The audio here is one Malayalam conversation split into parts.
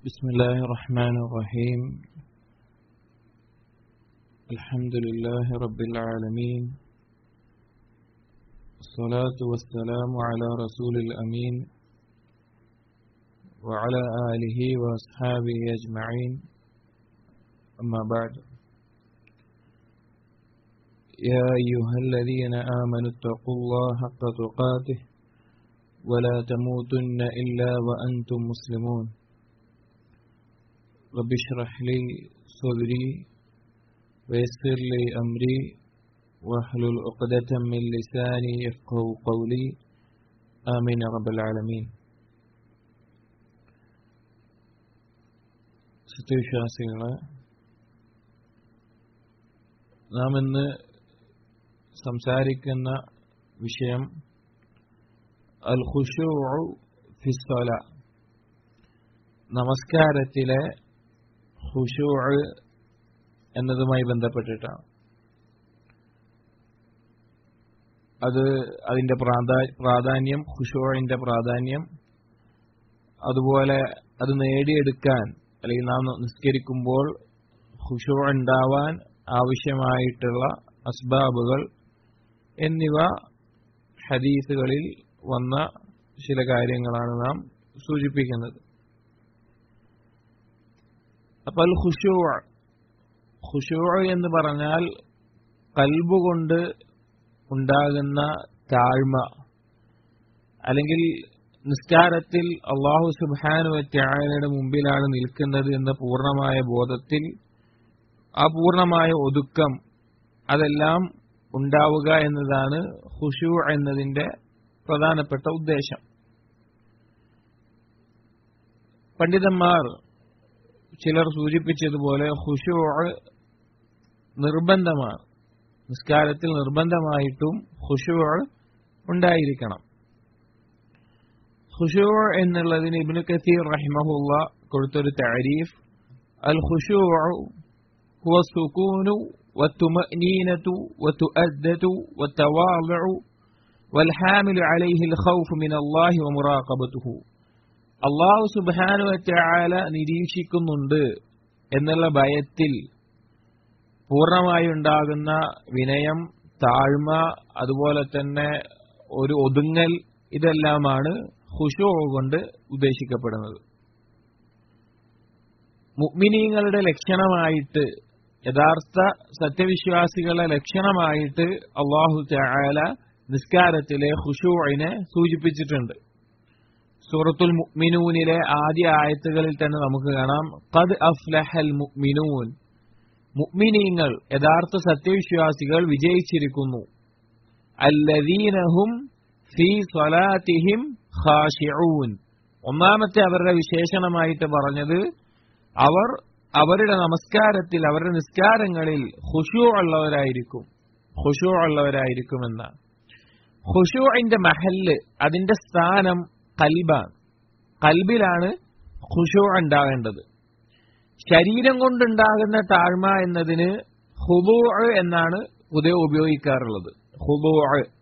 بسم الله الرحمن الرحيم الحمد لله رب العالمين الصلاة والسلام على رسول الأمين وعلى آله وأصحابه أجمعين أما بعد يا أيها الذين آمنوا اتقوا الله حق تقاته ولا تموتن إلا وأنتم مسلمون رب اشرح لي صدري ويسر لي أمري واحلل عقدة من لساني يفقه قولي آمين يا رب العالمين സത്യവിശ്വാസികളെ നാം ഇന്ന് സംസാരിക്കുന്ന വിഷയം അൽ ഖുഷൂ ഫിസ്വല നമസ്കാരത്തിലെ ഖുഷൂ എന്നതുമായി ബന്ധപ്പെട്ടിട്ടാണ് അത് അതിന്റെ പ്രാധാന്യം ഖുഷൂഴിന്റെ പ്രാധാന്യം അതുപോലെ അത് നേടിയെടുക്കാൻ അല്ലെങ്കിൽ നാം നിസ്കരിക്കുമ്പോൾ ഖുഷൂ ഉണ്ടാവാൻ ആവശ്യമായിട്ടുള്ള അസ്ബാബുകൾ എന്നിവ ഹദീസുകളിൽ വന്ന ചില കാര്യങ്ങളാണ് നാം സൂചിപ്പിക്കുന്നത് അപ്പോൾ ഖുഷൂ ഖുഷൂ എന്ന് പറഞ്ഞാൽ കൽബുകൊണ്ട് ഉണ്ടാകുന്ന താഴ്മ അല്ലെങ്കിൽ നിസ്കാരത്തിൽ അള്ളാഹു സുബാനുവറ്റായയുടെ മുമ്പിലാണ് നിൽക്കുന്നത് എന്ന പൂർണ്ണമായ ബോധത്തിൽ ആ പൂർണ്ണമായ ഒതുക്കം അതെല്ലാം ഉണ്ടാവുക എന്നതാണ് ഹുഷു എന്നതിന്റെ പ്രധാനപ്പെട്ട ഉദ്ദേശം പണ്ഡിതന്മാർ ചിലർ സൂചിപ്പിച്ചതുപോലെ ഹുഷു നിർബന്ധമാണ് നിസ്കാരത്തിൽ നിർബന്ധമായിട്ടും ഹുഷു ഉണ്ടായിരിക്കണം ഹുഷു എന്നുള്ളതിന് ഇബ്നു കസീർ റഹിമഹുല്ല കൊടുത്തൊരു താരീഫ് അൽ ഹുഷു هو السكون والطمأنينة والتؤدة والتواضع والحامل عليه الخوف من الله ومراقبته അള്ളാഹു സുബാനു വറ്റാല നിരീക്ഷിക്കുന്നുണ്ട് എന്നുള്ള ഭയത്തിൽ പൂർണ്ണമായി ഉണ്ടാകുന്ന വിനയം താഴ്മ അതുപോലെ തന്നെ ഒരു ഒതുങ്ങൽ ഇതെല്ലാമാണ് ഹുഷോ കൊണ്ട് ഉദ്ദേശിക്കപ്പെടുന്നത് മുഗ്മിനീങ്ങളുടെ ലക്ഷണമായിട്ട് യഥാർത്ഥ സത്യവിശ്വാസികളുടെ ലക്ഷണമായിട്ട് അള്ളാഹു ചായാല നിസ്കാരത്തിലെ ഹുഷൂഴിനെ സൂചിപ്പിച്ചിട്ടുണ്ട് സൂറത്തുൽ മുഅ്മിനൂനിലെ ആദ്യ ആയത്തുകളിൽ തന്നെ നമുക്ക് കാണാം ഖദ് അഫ്ലഹൽ മുഅ്മിനൂൻ മുഅ്മിനീങ്ങൾ യഥാർത്ഥ സത്യവിശ്വാസികൾ വിജയിച്ചിരിക്കുന്നു അല്ലദീനഹും ഫീ സ്വലാത്തിഹിം ഖാശിഊൻ ഒന്നാമത്തെ അവരുടെ വിശേഷണമായിട്ട് പറഞ്ഞത് അവർ അവരുടെ നമസ്കാരത്തിൽ അവരുടെ നിസ്കാരങ്ങളിൽ ഖുഷൂ ഉള്ളവരായിരിക്കും ഖുഷൂ ഉള്ളവരായിരിക്കുമെന്ന ഖുഷൂഇന്റെ മഹല്ല് അതിന്റെ സ്ഥാനം കൽബാണ് കൽബിലാണ് ഖുഷൂ ഉണ്ടാകേണ്ടത് ശരീരം കൊണ്ടുണ്ടാകുന്ന താഴ്മ എന്നതിന് ഹുബൂ എന്നാണ് പൊതുവെ ഉപയോഗിക്കാറുള്ളത് ഹുബൂ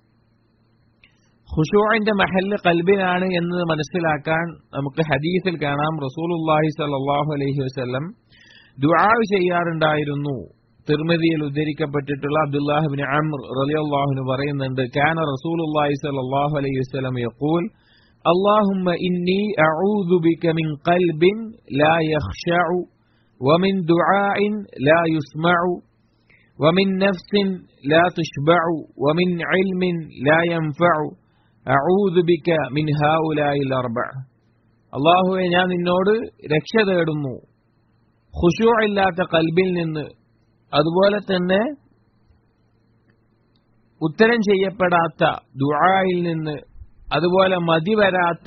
ഖുഷൂഇന്റെ മഹല്ല് കൽബിലാണ് എന്ന് മനസ്സിലാക്കാൻ നമുക്ക് ഹദീസിൽ കാണാം റസൂലുല്ലാഹി സല്ലാഹു അലൈഹി വസ്ല്ലം ദുആ ചെയ്യാറുണ്ടായിരുന്നു തിർമതിയിൽ ഉദ്ധരിക്കപ്പെട്ടിട്ടുള്ള അബ്ദുല്ലാഹിബിൻ അംർ റളിയല്ലാഹുവിന് പറയുന്നുണ്ട് കാന റസൂലുല്ലാഹി സല്ലല്ലാഹു അലൈഹി വസല്ലം യഖൂൽ اللهم إني أعوذ بك من قلب لا يخشع ومن دعاء لا يسمع ومن نفس لا تشبع ومن علم لا ينفع أعوذ بك من هؤلاء الأربع അള്ളാഹുവെ ഞാൻ നിന്നോട് രക്ഷ തേടുന്നു ഖുഷൂ ഇല്ലാത്ത കൽബിൽ നിന്ന് അതുപോലെ തന്നെ ഉത്തരം ചെയ്യപ്പെടാത്ത ദുആയിൽ നിന്ന് അതുപോലെ മതി വരാത്ത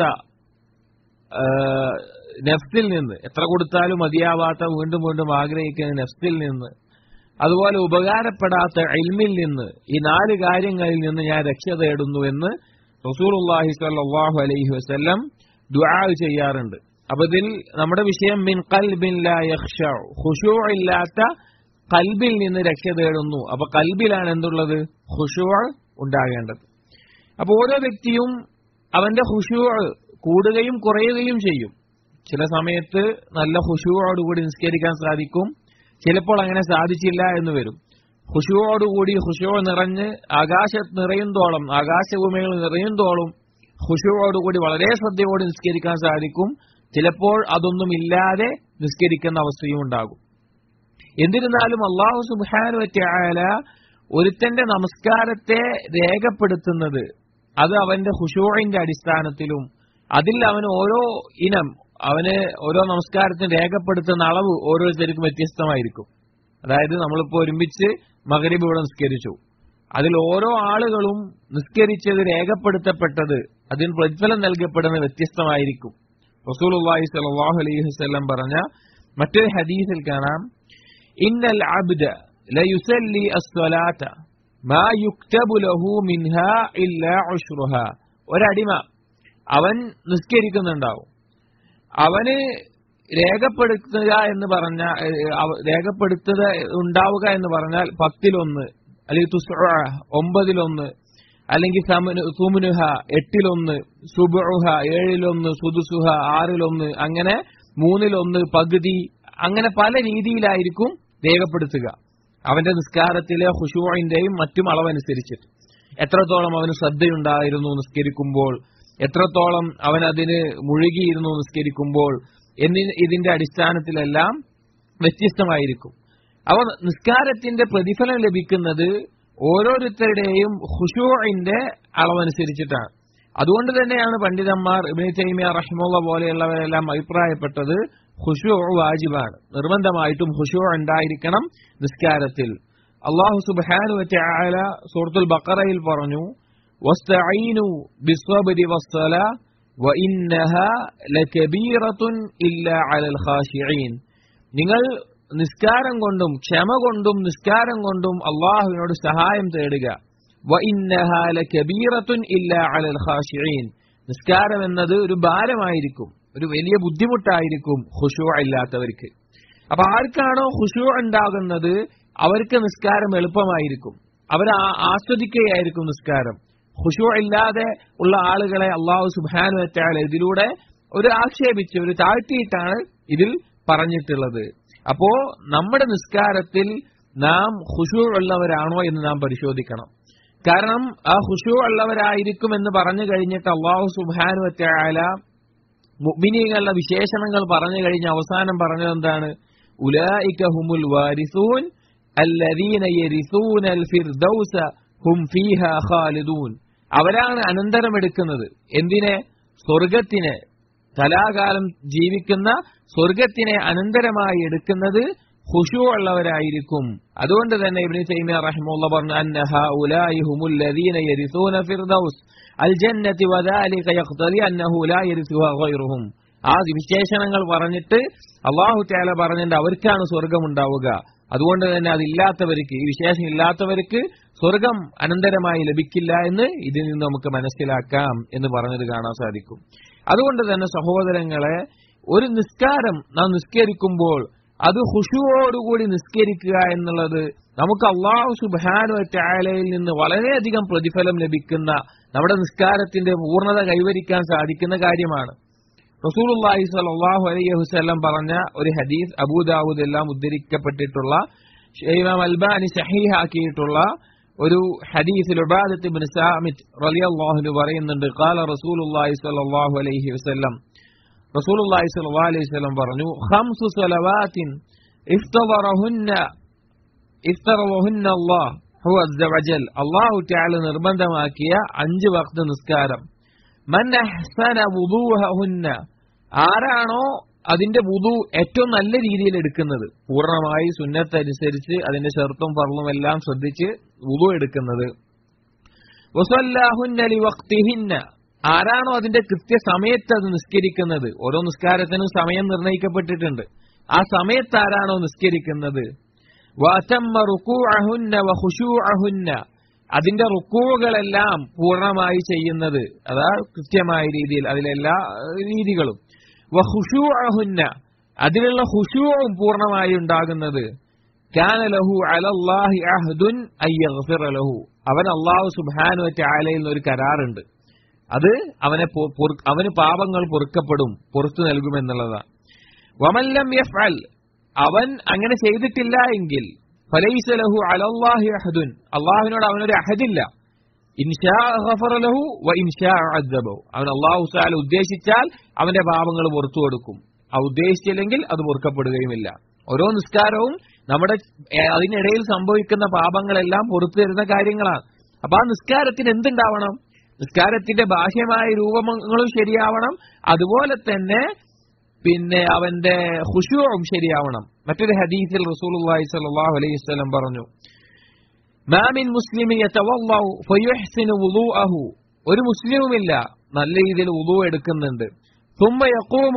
നെഫ്സിൽ നിന്ന് എത്ര കൊടുത്താലും മതിയാവാത്ത വീണ്ടും വീണ്ടും ആഗ്രഹിക്കുന്ന നെഫ്സിൽ നിന്ന് അതുപോലെ ഉപകാരപ്പെടാത്ത എൽമിൽ നിന്ന് ഈ നാല് കാര്യങ്ങളിൽ നിന്ന് ഞാൻ രക്ഷ തേടുന്നു എന്ന് റസൂലുള്ളാഹി സ്വല്ലല്ലാഹു അലൈഹി വസല്ലം ദുആ ചെയ്യാറുണ്ട് അപ്പൊ ഇതിൽ നമ്മുടെ വിഷയം മിൻ ഖൽബിൻ ലാ യഖ്ശഉ ഖുശൂ ഇല്ലാത്ത കൽബിൽ നിന്ന് രക്ഷ തേടുന്നു അപ്പൊ കൽബിലാണ് എന്തുള്ളത് ഖുശൂ ഉണ്ടാകേണ്ടത് അപ്പൊ ഓരോ വ്യക്തിയും അവന്റെ ഖുശൂ കൂടുകയും കുറയുകയും ചെയ്യും ചില സമയത്ത് നല്ല ഹുഷുവോടുകൂടി നിസ്കരിക്കാൻ സാധിക്കും ചിലപ്പോൾ അങ്ങനെ സാധിച്ചില്ല എന്ന് വരും ഹുഷുവോടുകൂടി ഹുഷുവോ നിറഞ്ഞ് ആകാശത്ത് നിറയുന്തോളം ആകാശഭൂമികൾ നിറയുന്തോളം ഹുഷുവോടുകൂടി വളരെ ശ്രദ്ധയോടെ നിസ്കരിക്കാൻ സാധിക്കും ചിലപ്പോൾ അതൊന്നും ഇല്ലാതെ നിസ്കരിക്കുന്ന അവസ്ഥയും ഉണ്ടാകും എന്നിരുന്നാലും അള്ളാഹു സുബാനു വറ്റായാല ഒരുത്തന്റെ നമസ്കാരത്തെ രേഖപ്പെടുത്തുന്നത് അത് അവന്റെ ഹുഷൂറിന്റെ അടിസ്ഥാനത്തിലും അതിൽ അവന് ഓരോ ഇനം അവന് ഓരോ നമസ്കാരത്തിന് രേഖപ്പെടുത്തുന്ന അളവ് ഓരോരുത്തർക്കും വ്യത്യസ്തമായിരിക്കും അതായത് നമ്മളിപ്പോ ഒരുമിച്ച് മകരീബ് ഇവിടെ നിസ്കരിച്ചു അതിൽ ഓരോ ആളുകളും നിസ്കരിച്ചത് രേഖപ്പെടുത്തപ്പെട്ടത് അതിന് പ്രതിഫലം നൽകപ്പെടുന്നത് വ്യത്യസ്തമായിരിക്കും റസൂലുള്ളാഹി സ്വല്ലല്ലാഹു അലൈഹി വസല്ലം പറഞ്ഞ മറ്റൊരു ഹദീസിൽ കാണാം ഇന്നൽ അബ്ദ ലയുസല്ലി അസ്സലാത്ത മാ യുക്തബു ലഹു മിൻഹാ ഇല്ലാ ഉശ്റുഹ ഒരടിമ അവൻ നിസ്കരിക്കുന്നുണ്ടാവും അവന് രേഖപ്പെടുത്തുക എന്ന് പറഞ്ഞ രേഖപ്പെടുത്തുക ഉണ്ടാവുക എന്ന് പറഞ്ഞാൽ പത്തിലൊന്ന് അല്ലെങ്കിൽ തുസ്അ ഒമ്പതിലൊന്ന് അല്ലെങ്കിൽ സുമുനുഹ എട്ടിലൊന്ന് സുബുഹ ഏഴിലൊന്ന് സുദുസുഹ ആറിലൊന്ന് അങ്ങനെ മൂന്നിലൊന്ന് പകുതി അങ്ങനെ പല രീതിയിലായിരിക്കും രേഖപ്പെടുത്തുക അവന്റെ നിസ്കാരത്തിലെ ഹുഷുവിന്റെയും മറ്റും അളവനുസരിച്ചിട്ട് എത്രത്തോളം അവന് ശ്രദ്ധയുണ്ടായിരുന്നു നിസ്കരിക്കുമ്പോൾ എത്രത്തോളം അവൻ അതിന് മുഴുകിയിരുന്നു നിസ്കരിക്കുമ്പോൾ എന്നി ഇതിന്റെ അടിസ്ഥാനത്തിലെല്ലാം വ്യത്യസ്തമായിരിക്കും അവ നിസ്കാരത്തിന്റെ പ്രതിഫലം ലഭിക്കുന്നത് ഓരോരുത്തരുടെയും ഹുഷൂറിന്റെ അളവനുസരിച്ചിട്ടാണ് അതുകൊണ്ട് തന്നെയാണ് പണ്ഡിതന്മാർ ഇബിനി തൈമിയ റഹ്മുള്ള പോലെയുള്ളവരെല്ലാം അഭിപ്രായപ്പെട്ടത് ഹുഷൂ വാജിബാണ് നിർബന്ധമായിട്ടും ഹുഷൂ ഉണ്ടായിരിക്കണം നിസ്കാരത്തിൽ അള്ളാഹു സുബാനു വറ്റ സൂറത്തുൽ ബക്കറയിൽ പറഞ്ഞു വസ്തഈനു ബിസ്സബ്രി വസ്സലാ വഇന്നഹാ ലകബീറത്തുൻ ഇല്ലാ അലൽ ഖാശിഈൻ നിങ്ങൾ നിസ്കാരം കൊണ്ടും ക്ഷമ കൊണ്ടും നിസ്കാരം കൊണ്ടും അള്ളാഹുവിനോട് സഹായം തേടുക വഇന്നഹാ ലകബീറത്തുൻ ഇല്ലാ അലൽ ഖാശിഈൻ നിസ്കാരം എന്നത് ഒരു ഭാരമായിരിക്കും ഒരു വലിയ ബുദ്ധിമുട്ടായിരിക്കും ഖുശൂ ഇല്ലാത്തവർക്ക് അപ്പൊ ആർക്കാണോ ഖുശൂ ഉണ്ടാകുന്നത് അവർക്ക് നിസ്കാരം എളുപ്പമായിരിക്കും അവർ ആസ്വദിക്കുകയായിരിക്കും നിസ്കാരം ഖുശൂ ഇല്ലാതെ ഉള്ള ആളുകളെ അള്ളാഹു സുബാനു വെച്ചാൽ ഇതിലൂടെ ഒരു ആക്ഷേപിച്ച് ഒരു താഴ്ത്തിയിട്ടാണ് ഇതിൽ പറഞ്ഞിട്ടുള്ളത് അപ്പോ നമ്മുടെ നിസ്കാരത്തിൽ നാം ഖുശൂ ഉള്ളവരാണോ എന്ന് നാം പരിശോധിക്കണം കാരണം ആ ഖുശൂ ഉള്ളവരായിരിക്കും എന്ന് പറഞ്ഞു കഴിഞ്ഞിട്ട് അള്ളാഹു സുബാനു വെച്ചാല മുഅ്മിനീങ്ങളുടെ വിശേഷണങ്ങൾ പറഞ്ഞു കഴിഞ്ഞ് അവസാനം പറഞ്ഞത് എന്താണ് ഉലായിക ഹുമുൽ വാരിസൂൻ അല്ലദീന യരിസൂനൽ ഫിർദൗസ ഹും ഫീഹ ഖാലിദൂൻ അവരാണ് അനന്തരമെടുക്കുന്നത് എന്തിനെ സ്വർഗത്തിനെ കലാകാലം ജീവിക്കുന്ന സ്വർഗത്തിനെ അനന്തരമായി എടുക്കുന്നത് ഖുശൂ ഉള്ളവരായിരിക്കും അതുകൊണ്ട് തന്നെ ഇബ്നു തൈമിയ റഹിമഹുള്ള പറഞ്ഞു അന്നഹ ഉലായി ഹുമുൽ ലദീന യരിസൂന ഫിർദൗസ് അൽ ജന്നതി വദാലിക യഖ്തലി അന്നഹു ലാ യരിസുഹ ഗൈറുഹും ആ വിശേഷണങ്ങൾ പറഞ്ഞിട്ട് അള്ളാഹു തആല പറഞ്ഞിട്ട് അവർക്കാണ് സ്വർഗം ഉണ്ടാവുക അതുകൊണ്ട് തന്നെ അതില്ലാത്തവർക്ക് ഈ വിശേഷം ഇല്ലാത്തവർക്ക് സ്വർഗം അനന്തരമായി ലഭിക്കില്ല എന്ന് ഇതിൽ നിന്ന് നമുക്ക് മനസ്സിലാക്കാം എന്ന് പറഞ്ഞത് കാണാൻ സാധിക്കും അതുകൊണ്ട് തന്നെ സഹോദരങ്ങളെ ഒരു നിസ്കാരം നാം നിസ്കരിക്കുമ്പോൾ അത് ഹുഷുവോടുകൂടി നിസ്കരിക്കുക എന്നുള്ളത് നമുക്ക് അള്ളാഹു സുബാനു ചായാലയിൽ നിന്ന് വളരെയധികം പ്രതിഫലം ലഭിക്കുന്ന നമ്മുടെ നിസ്കാരത്തിന്റെ പൂർണ്ണത കൈവരിക്കാൻ സാധിക്കുന്ന കാര്യമാണ് റസൂലുള്ളാഹി സ്വല്ലല്ലാഹു അലൈഹി വസല്ലം പറഞ്ഞ ഒരു ഹദീസ് അബൂദാവൂദ് എല്ലാം ഉദ്ധരിക്കപ്പെട്ടിട്ടുള്ള ഇമാം അൽബാനി സഹീഹാക്കിയിട്ടുള്ള ഒരു ഹദീസിൽ ഉബാദത്ത് ഇബ്നു സാമിത് റളിയല്ലാഹു അൻഹു പറയുന്നുണ്ട് ഖാല റസൂലുള്ളാഹി സ്വല്ലല്ലാഹു അലൈഹി വസല്ലം റസൂലുള്ളാഹി സ്വല്ലല്ലാഹു അലൈഹി വസല്ലം പറഞ്ഞു ഖംസു സ്വലവാത്തിൻ ഇഫ്തറഹുന്ന ഇഫ്തറഹുന്ന അല്ലാഹ് ഹുവ അസ്സ വജൽ അല്ലാഹു തആല നിർബന്ധമാക്കിയ അഞ്ച് വഖ്ത് നിസ്കാരം മൻ അഹ്സന വുദൂഹുന്ന ആരാണോ അതിന്റെ വുദു ഏറ്റവും നല്ല രീതിയിൽ എടുക്കുന്നത് പൂർണ്ണമായി സുന്നത്തനുസരിച്ച് അതിന്റെ ഷർത്തും ഫർളും എല്ലാം ശ്രദ്ധിച്ച് വുദു എടുക്കുന്നത് വസല്ലാഹുന്ന ലിവഖ്തിഹിന്ന ആരാണോ അതിന്റെ കൃത്യസമയത്ത് അത് നിസ്കരിക്കുന്നത് ഓരോ നിസ്കാരത്തിനും സമയം നിർണയിക്കപ്പെട്ടിട്ടുണ്ട് ആ സമയത്ത് ആരാണോ നിസ്കരിക്കുന്നത് വഅതമ്മ റുകൂഅഹുന്ന വഖുശൂഅഹുന്ന അതിന്റെ റുക്കൂകളെല്ലാം പൂർണ്ണമായി ചെയ്യുന്നത് അതാ കൃത്യമായ രീതിയിൽ അതിലെല്ലാ രീതികളും വഹുഷൂഅഹുന്ന അതിലുള്ള ഹുഷൂവും പൂർണ്ണമായി ഉണ്ടാകുന്നത് കാന ലഹു അലല്ലാഹി അഹ്ദുൻ അയ്യഗ്ഫിറ ലഹു അവൻ അല്ലാഹു സുബ്ഹാനഹു വതആലയിൽ നിന്ന് ഒരു കരാറുണ്ട് അത് അവനെ പൊ- പൊറു- അവന് പാപങ്ങൾ പൊറുക്കപ്പെടും പുറത്തു നൽകുമെന്നുള്ളതാണ് വമല്ലം യഫ്അൽ അവൻ അങ്ങനെ ചെയ്തിട്ടില്ല എങ്കിൽ ഫലൈസ ലഹു അലല്ലാഹി അഹദുൻ അള്ളാഹുവിനോട് അവനൊരു അഹദില്ല ഇൻഷാ ഗഫറ ലഹു വ ഇൻഷാ അദ്ദബഹു അവൻ അള്ളാഹു തആല ഉദ്ദേശിച്ചാൽ അവന്റെ പാപങ്ങൾ പുറത്തു കൊടുക്കും ആ ഉദ്ദേശിച്ചില്ലെങ്കിൽ അത് പൊറുക്കപ്പെടുകയുമില്ല ഓരോ നിസ്കാരവും നമ്മുടെ ഏ, അതിനിടയിൽ സംഭവിക്കുന്ന പാപങ്ങളെല്ലാം പുറത്തു തരുന്ന കാര്യങ്ങളാണ് അപ്പൊ ആ നിസ്കാരത്തിന് എന്തുണ്ടാവണം നിസ്കാരത്തിന്റെ ബാഹ്യമായ രൂപങ്ങളും ശരിയാവണം അതുപോലെ തന്നെ പിന്നെ അവന്റെ ഖുശൂഉം ശരിയാവണം മറ്റൊരു ഹദീസിൽ റസൂലുള്ളാഹി സ്വല്ലല്ലാഹു അലൈഹി വസല്ലം പറഞ്ഞു മാമിൻ മുസ്ലിമി യതവല്ലഉ ഫയുഹ്സിനു വുളൂഅഹു ഒരു മുസ്ലിമുമില്ല നല്ല രീതിയിൽ വുളൂ എടുക്കുന്നുണ്ട് ثم يقوم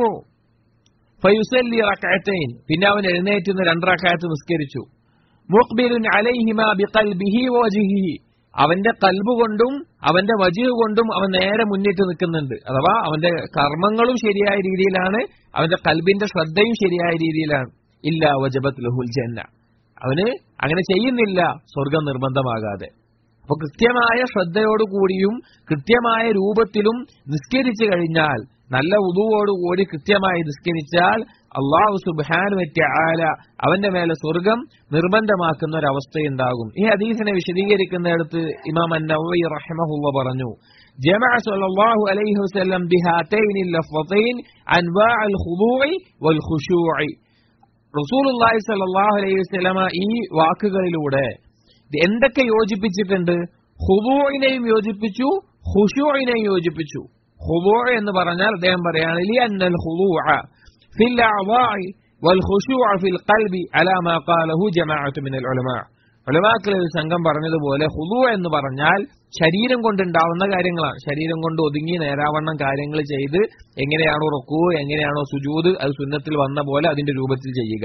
ഫയുസല്ലി റക്അത്തൈൻ പിന്നെ അവൻ എഴുന്നേറ്റ് നിന്ന് രണ്ട് റക്അത്ത് നിസ്കരിച്ചു മുഖ്ബിലുൻ അലൈഹിമാ ബിഖൽബിഹി വവജ്ഹിഹി അവന്റെ കൽബ് കൊണ്ടും അവന്റെ വജീഹ് കൊണ്ടും അവൻ നേരെ മുന്നിട്ട് നിൽക്കുന്നുണ്ട് അഥവാ അവന്റെ കർമ്മങ്ങളും ശരിയായ രീതിയിലാണ് അവന്റെ കൽബിന്റെ ശ്രദ്ധയും ശരിയായ രീതിയിലാണ് ഇല്ല വജബത് ലഹുൽ ജന്ന അവന് അങ്ങനെ ചെയ്യുന്നില്ല സ്വർഗം നിർബന്ധമാകാതെ അപ്പൊ കൃത്യമായ ശ്രദ്ധയോടുകൂടിയും കൃത്യമായ രൂപത്തിലും നിസ്കരിച്ചു കഴിഞ്ഞാൽ നല്ല ഉതുവോടുകൂടി കൃത്യമായി നിസ്കരിച്ചാൽ അള്ളാഹു സുബാനു ആല അവന്റെ മേലെ സ്വർഗം നിർബന്ധമാക്കുന്ന ഒരു അവസ്ഥയുണ്ടാകും ഈ ഹദീസിനെ വിശദീകരിക്കുന്നിടത്ത് ഇമാം അന്നവി റഹ്മഹുള്ള പറഞ്ഞു جمع صلى الله عليه وسلم بهاتين اللفظتين أنواع الخضوع والخشوع റസൂലുള്ളാഹി സ്വല്ലല്ലാഹു അലൈഹി വസല്ലമ ഈ വാക്കുകളിലൂടെ ഇത് എന്തൊക്കെ യോജിപ്പിച്ചിട്ടുണ്ട് ഹുബൂഇനെയും യോജിപ്പിച്ചു ഖുശൂഇനെയും യോജിപ്പിച്ചു ഹുബൂ എന്ന് പറഞ്ഞാൽ അദ്ദേഹം പറയാണ് ലിഅന്നൽ ഖുദൂഅ ഫിൽ അഅ്വാഇ വൽ ഖുശൂഅ ഫിൽ ഖൽബി അലാ മാ ഖാലഹു ജമാഅത്തു മിനൽ ഉലമാ ഉലമാക്കളിൽ ഒരു സംഘം പറഞ്ഞതുപോലെ ഹുദൂ എന്ന് പറഞ്ഞാൽ ശരീരം കൊണ്ടുണ്ടാവുന്ന കാര്യങ്ങളാണ് ശരീരം കൊണ്ട് ഒതുങ്ങി നേരാവണ്ണം കാര്യങ്ങൾ ചെയ്ത് എങ്ങനെയാണോ റുക്കൂ എങ്ങനെയാണോ സുജൂദ് അത് സുന്നത്തിൽ വന്ന പോലെ അതിന്റെ രൂപത്തിൽ ചെയ്യുക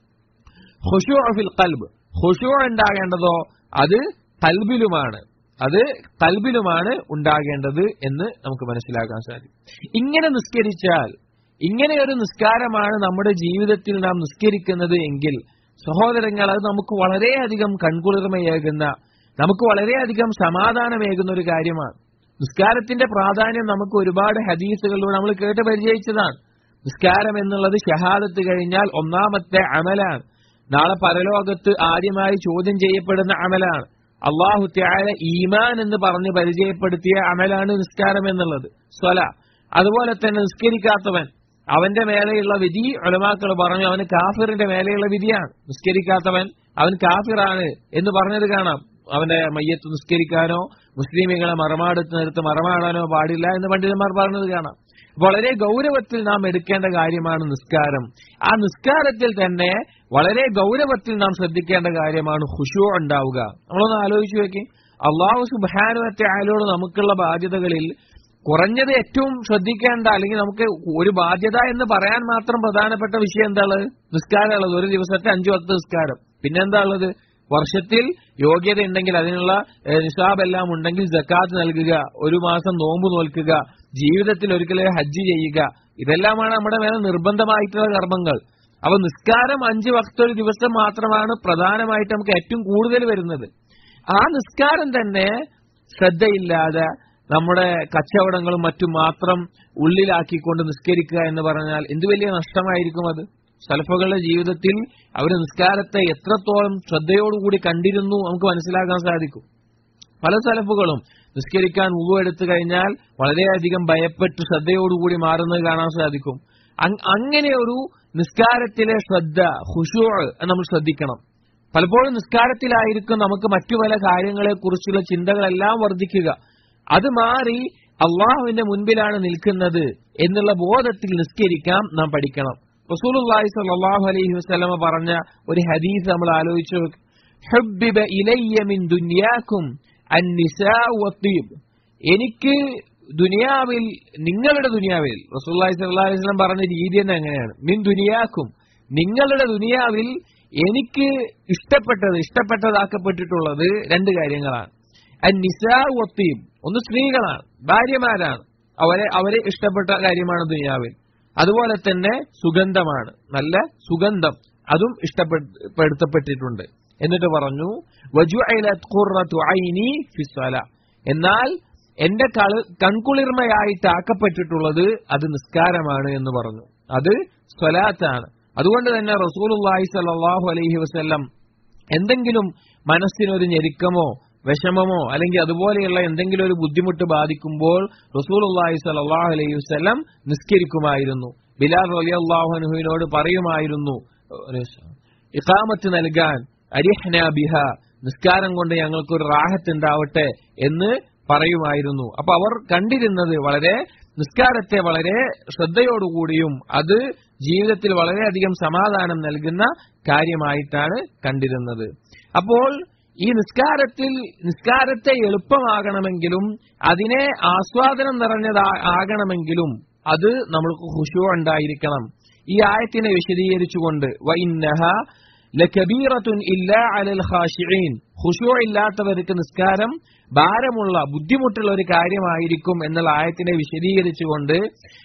ഖുശൂ ഫിൽ ഖൽബ് ഖുശൂ ഉണ്ടാകേണ്ടതോ അത് കൽബിലുമാണ് അത് കൽബിലുമാണ് ഉണ്ടാകേണ്ടത് എന്ന് നമുക്ക് മനസ്സിലാക്കാൻ സാധിക്കും ഇങ്ങനെ നിസ്കരിച്ചാൽ ഇങ്ങനെ ഒരു നിസ്കാരമാണ് നമ്മുടെ ജീവിതത്തിൽ നാം നിസ്കരിക്കുന്നത് എങ്കിൽ സഹോദരങ്ങൾ അത് നമുക്ക് വളരെയധികം കൺകുളിർമയേകുന്ന നമുക്ക് വളരെയധികം സമാധാനമേകുന്ന ഒരു കാര്യമാണ് നിസ്കാരത്തിന്റെ പ്രാധാന്യം നമുക്ക് ഒരുപാട് ഹദീസുകളിലൂടെ നമ്മൾ കേട്ട് പരിചയിച്ചതാണ് നിസ്കാരം എന്നുള്ളത് ഷഹാദത്ത് കഴിഞ്ഞാൽ ഒന്നാമത്തെ അമലാണ് നാളെ പരലോകത്ത് ആദ്യമായി ചോദ്യം ചെയ്യപ്പെടുന്ന അമലാണ് അള്ളാഹു ത്യാല ഈമാൻ എന്ന് പറഞ്ഞ് പരിചയപ്പെടുത്തിയ അമലാണ് നിസ്കാരം എന്നുള്ളത് സ്വല അതുപോലെ തന്നെ നിസ്കരിക്കാത്തവൻ അവന്റെ മേലെയുള്ള വിധി ഒലമാക്കൾ പറഞ്ഞു അവന് കാഫിറിന്റെ മേലെയുള്ള വിധിയാണ് നിസ്കരിക്കാത്തവൻ അവൻ കാഫിറാണ് എന്ന് പറഞ്ഞത് കാണാം അവന്റെ മയ്യത്ത് നിസ്കരിക്കാനോ മുസ്ലിമികളെ മറമാടുത്ത് നിർത്ത് മറമാടാനോ പാടില്ല എന്ന് പണ്ഡിതന്മാർ പറഞ്ഞത് കാണാം വളരെ ഗൗരവത്തിൽ നാം എടുക്കേണ്ട കാര്യമാണ് നിസ്കാരം ആ നിസ്കാരത്തിൽ തന്നെ വളരെ ഗൗരവത്തിൽ നാം ശ്രദ്ധിക്കേണ്ട കാര്യമാണ് ഖുശൂ ഉണ്ടാവുക നമ്മളൊന്ന് ആലോചിച്ചു വെക്കും അള്ളാഹു സുബാനുവത്തെ ആയാലോട് നമുക്കുള്ള ബാധ്യതകളിൽ കുറഞ്ഞത് ഏറ്റവും ശ്രദ്ധിക്കേണ്ട അല്ലെങ്കിൽ നമുക്ക് ഒരു ബാധ്യത എന്ന് പറയാൻ മാത്രം പ്രധാനപ്പെട്ട വിഷയം എന്താണ് നിസ്കാരം ഉള്ളത് ഒരു ദിവസത്തെ അഞ്ചു വക്ത നിസ്കാരം പിന്നെന്താ ഉള്ളത് വർഷത്തിൽ യോഗ്യത ഉണ്ടെങ്കിൽ അതിനുള്ള നിസാബ് എല്ലാം ഉണ്ടെങ്കിൽ ജക്കാത്ത് നൽകുക ഒരു മാസം നോമ്പ് നോൽക്കുക ജീവിതത്തിൽ ഒരിക്കലും ഹജ്ജ് ചെയ്യുക ഇതെല്ലാമാണ് നമ്മുടെ മേലെ നിർബന്ധമായിട്ടുള്ള കർമ്മങ്ങൾ അപ്പൊ നിസ്കാരം അഞ്ച് വക്ത ഒരു ദിവസം മാത്രമാണ് പ്രധാനമായിട്ട് നമുക്ക് ഏറ്റവും കൂടുതൽ വരുന്നത് ആ നിസ്കാരം തന്നെ ശ്രദ്ധയില്ലാതെ നമ്മുടെ കച്ചവടങ്ങളും മറ്റും മാത്രം ഉള്ളിലാക്കിക്കൊണ്ട് നിസ്കരിക്കുക എന്ന് പറഞ്ഞാൽ എന്ത് വലിയ നഷ്ടമായിരിക്കും അത് സലഫുകളുടെ ജീവിതത്തിൽ അവർ നിസ്കാരത്തെ എത്രത്തോളം ശ്രദ്ധയോടുകൂടി കണ്ടിരുന്നു നമുക്ക് മനസ്സിലാക്കാൻ സാധിക്കും പല സലഫുകളും നിസ്കരിക്കാൻ ഉവു എടുത്തു കഴിഞ്ഞാൽ വളരെയധികം ഭയപ്പെട്ട് ശ്രദ്ധയോടുകൂടി മാറുന്നത് കാണാൻ സാധിക്കും അങ്ങനെ ഒരു നിസ്കാരത്തിലെ ശ്രദ്ധ ഹുഷൂ നമ്മൾ ശ്രദ്ധിക്കണം പലപ്പോഴും നിസ്കാരത്തിലായിരിക്കും നമുക്ക് മറ്റു പല കാര്യങ്ങളെ കുറിച്ചുള്ള ചിന്തകളെല്ലാം വർദ്ധിക്കുക അത് മാറി അള്ളാഹുവിന്റെ മുൻപിലാണ് നിൽക്കുന്നത് എന്നുള്ള ബോധത്തിൽ നിസ്കരിക്കാം നാം പഠിക്കണം റസൂലുള്ളാഹി സ്വല്ലല്ലാഹു അലൈഹി വസല്ലമ പറഞ്ഞ ഒരു ഹദീസ് നമ്മൾ ആലോചിച്ചു ഹബ്ബിബ ഇലയ്യ മിൻ ദുനിയാക്കും അന്നിസാഉ വത്തീബ് എനിക്ക് ദുനിയാവിൽ നിങ്ങളുടെ ദുനിയാവിൽ റസൂലുള്ളാഹി സ്വല്ലല്ലാഹു അലൈഹി വസല്ലം പറഞ്ഞ രീതി തന്നെ എങ്ങനെയാണ് മിൻ ദുനിയാക്കും നിങ്ങളുടെ ദുനിയാവിൽ എനിക്ക് ഇഷ്ടപ്പെട്ടത് ഇഷ്ടപ്പെട്ടതാക്കപ്പെട്ടിട്ടുള്ളത് രണ്ട് കാര്യങ്ങളാണ് അന്നിസാഉ വത്തീബ് ഒന്ന് സ്ത്രീകളാണ് ഭാര്യമാരാണ് അവരെ അവരെ ഇഷ്ടപ്പെട്ട കാര്യമാണ് ദുനിയാവിൽ അതുപോലെ തന്നെ സുഗന്ധമാണ് നല്ല സുഗന്ധം അതും ഇഷ്ടപ്പെടുത്തപ്പെട്ടിട്ടുണ്ട് എന്നിട്ട് പറഞ്ഞു എന്നാൽ എന്റെ കള് കൺകുളിർമയായിട്ടാക്കപ്പെട്ടിട്ടുള്ളത് അത് നിസ്കാരമാണ് എന്ന് പറഞ്ഞു അത് സ്വലാത്താണ് അതുകൊണ്ട് തന്നെ റസൂലുള്ളാഹി സ്വല്ലല്ലാഹു അലൈഹി വസല്ലം എന്തെങ്കിലും മനസ്സിനൊരു ഞെരുക്കമോ വിഷമമോ അല്ലെങ്കിൽ അതുപോലെയുള്ള എന്തെങ്കിലും ഒരു ബുദ്ധിമുട്ട് ബാധിക്കുമ്പോൾ റസൂലുള്ളാഹി സ്വല്ലല്ലാഹു അലൈഹി വസല്ലം നിസ്കരിക്കുമായിരുന്നു ബിലാൽ റളിയല്ലാഹു അൻഹുവിനോട് പറയുമായിരുന്നു ഇഖാമത്ത് നൽകാൻ അരിഹ്ന ബിഹ നിസ്കാരം കൊണ്ട് ഞങ്ങൾക്കൊരു റാഹത്ത് ഉണ്ടാവട്ടെ എന്ന് പറയുമായിരുന്നു അപ്പൊ അവർ കണ്ടിരുന്നത് വളരെ നിസ്കാരത്തെ വളരെ ശ്രദ്ധയോടുകൂടിയും അത് ജീവിതത്തിൽ വളരെയധികം സമാധാനം നൽകുന്ന കാര്യമായിട്ടാണ് കണ്ടിരുന്നത് അപ്പോൾ ഈ നിസ്കാരത്തിൽ നിസ്കാരത്തെ എളുപ്പമാകണമെങ്കിലും അതിനെ ആസ്വാദനം നിറഞ്ഞതാകണമെങ്കിലും അത് നമ്മൾക്ക് ഹുഷു ഉണ്ടായിരിക്കണം ഈ ആയത്തിനെ വിശദീകരിച്ചുകൊണ്ട് വൈന്നഹ ലകബീറത്തുൻ ഇല്ലാ അലൽ ഖാശിഈൻ ഖുശൂ ഇല്ലാത്തവർക്ക് നിസ്കാരം ഭാരമുള്ള ബുദ്ധിമുട്ടുള്ള ഒരു കാര്യമായിരിക്കും എന്നുള്ള ആയത്തിനെ വിശദീകരിച്ചുകൊണ്ട്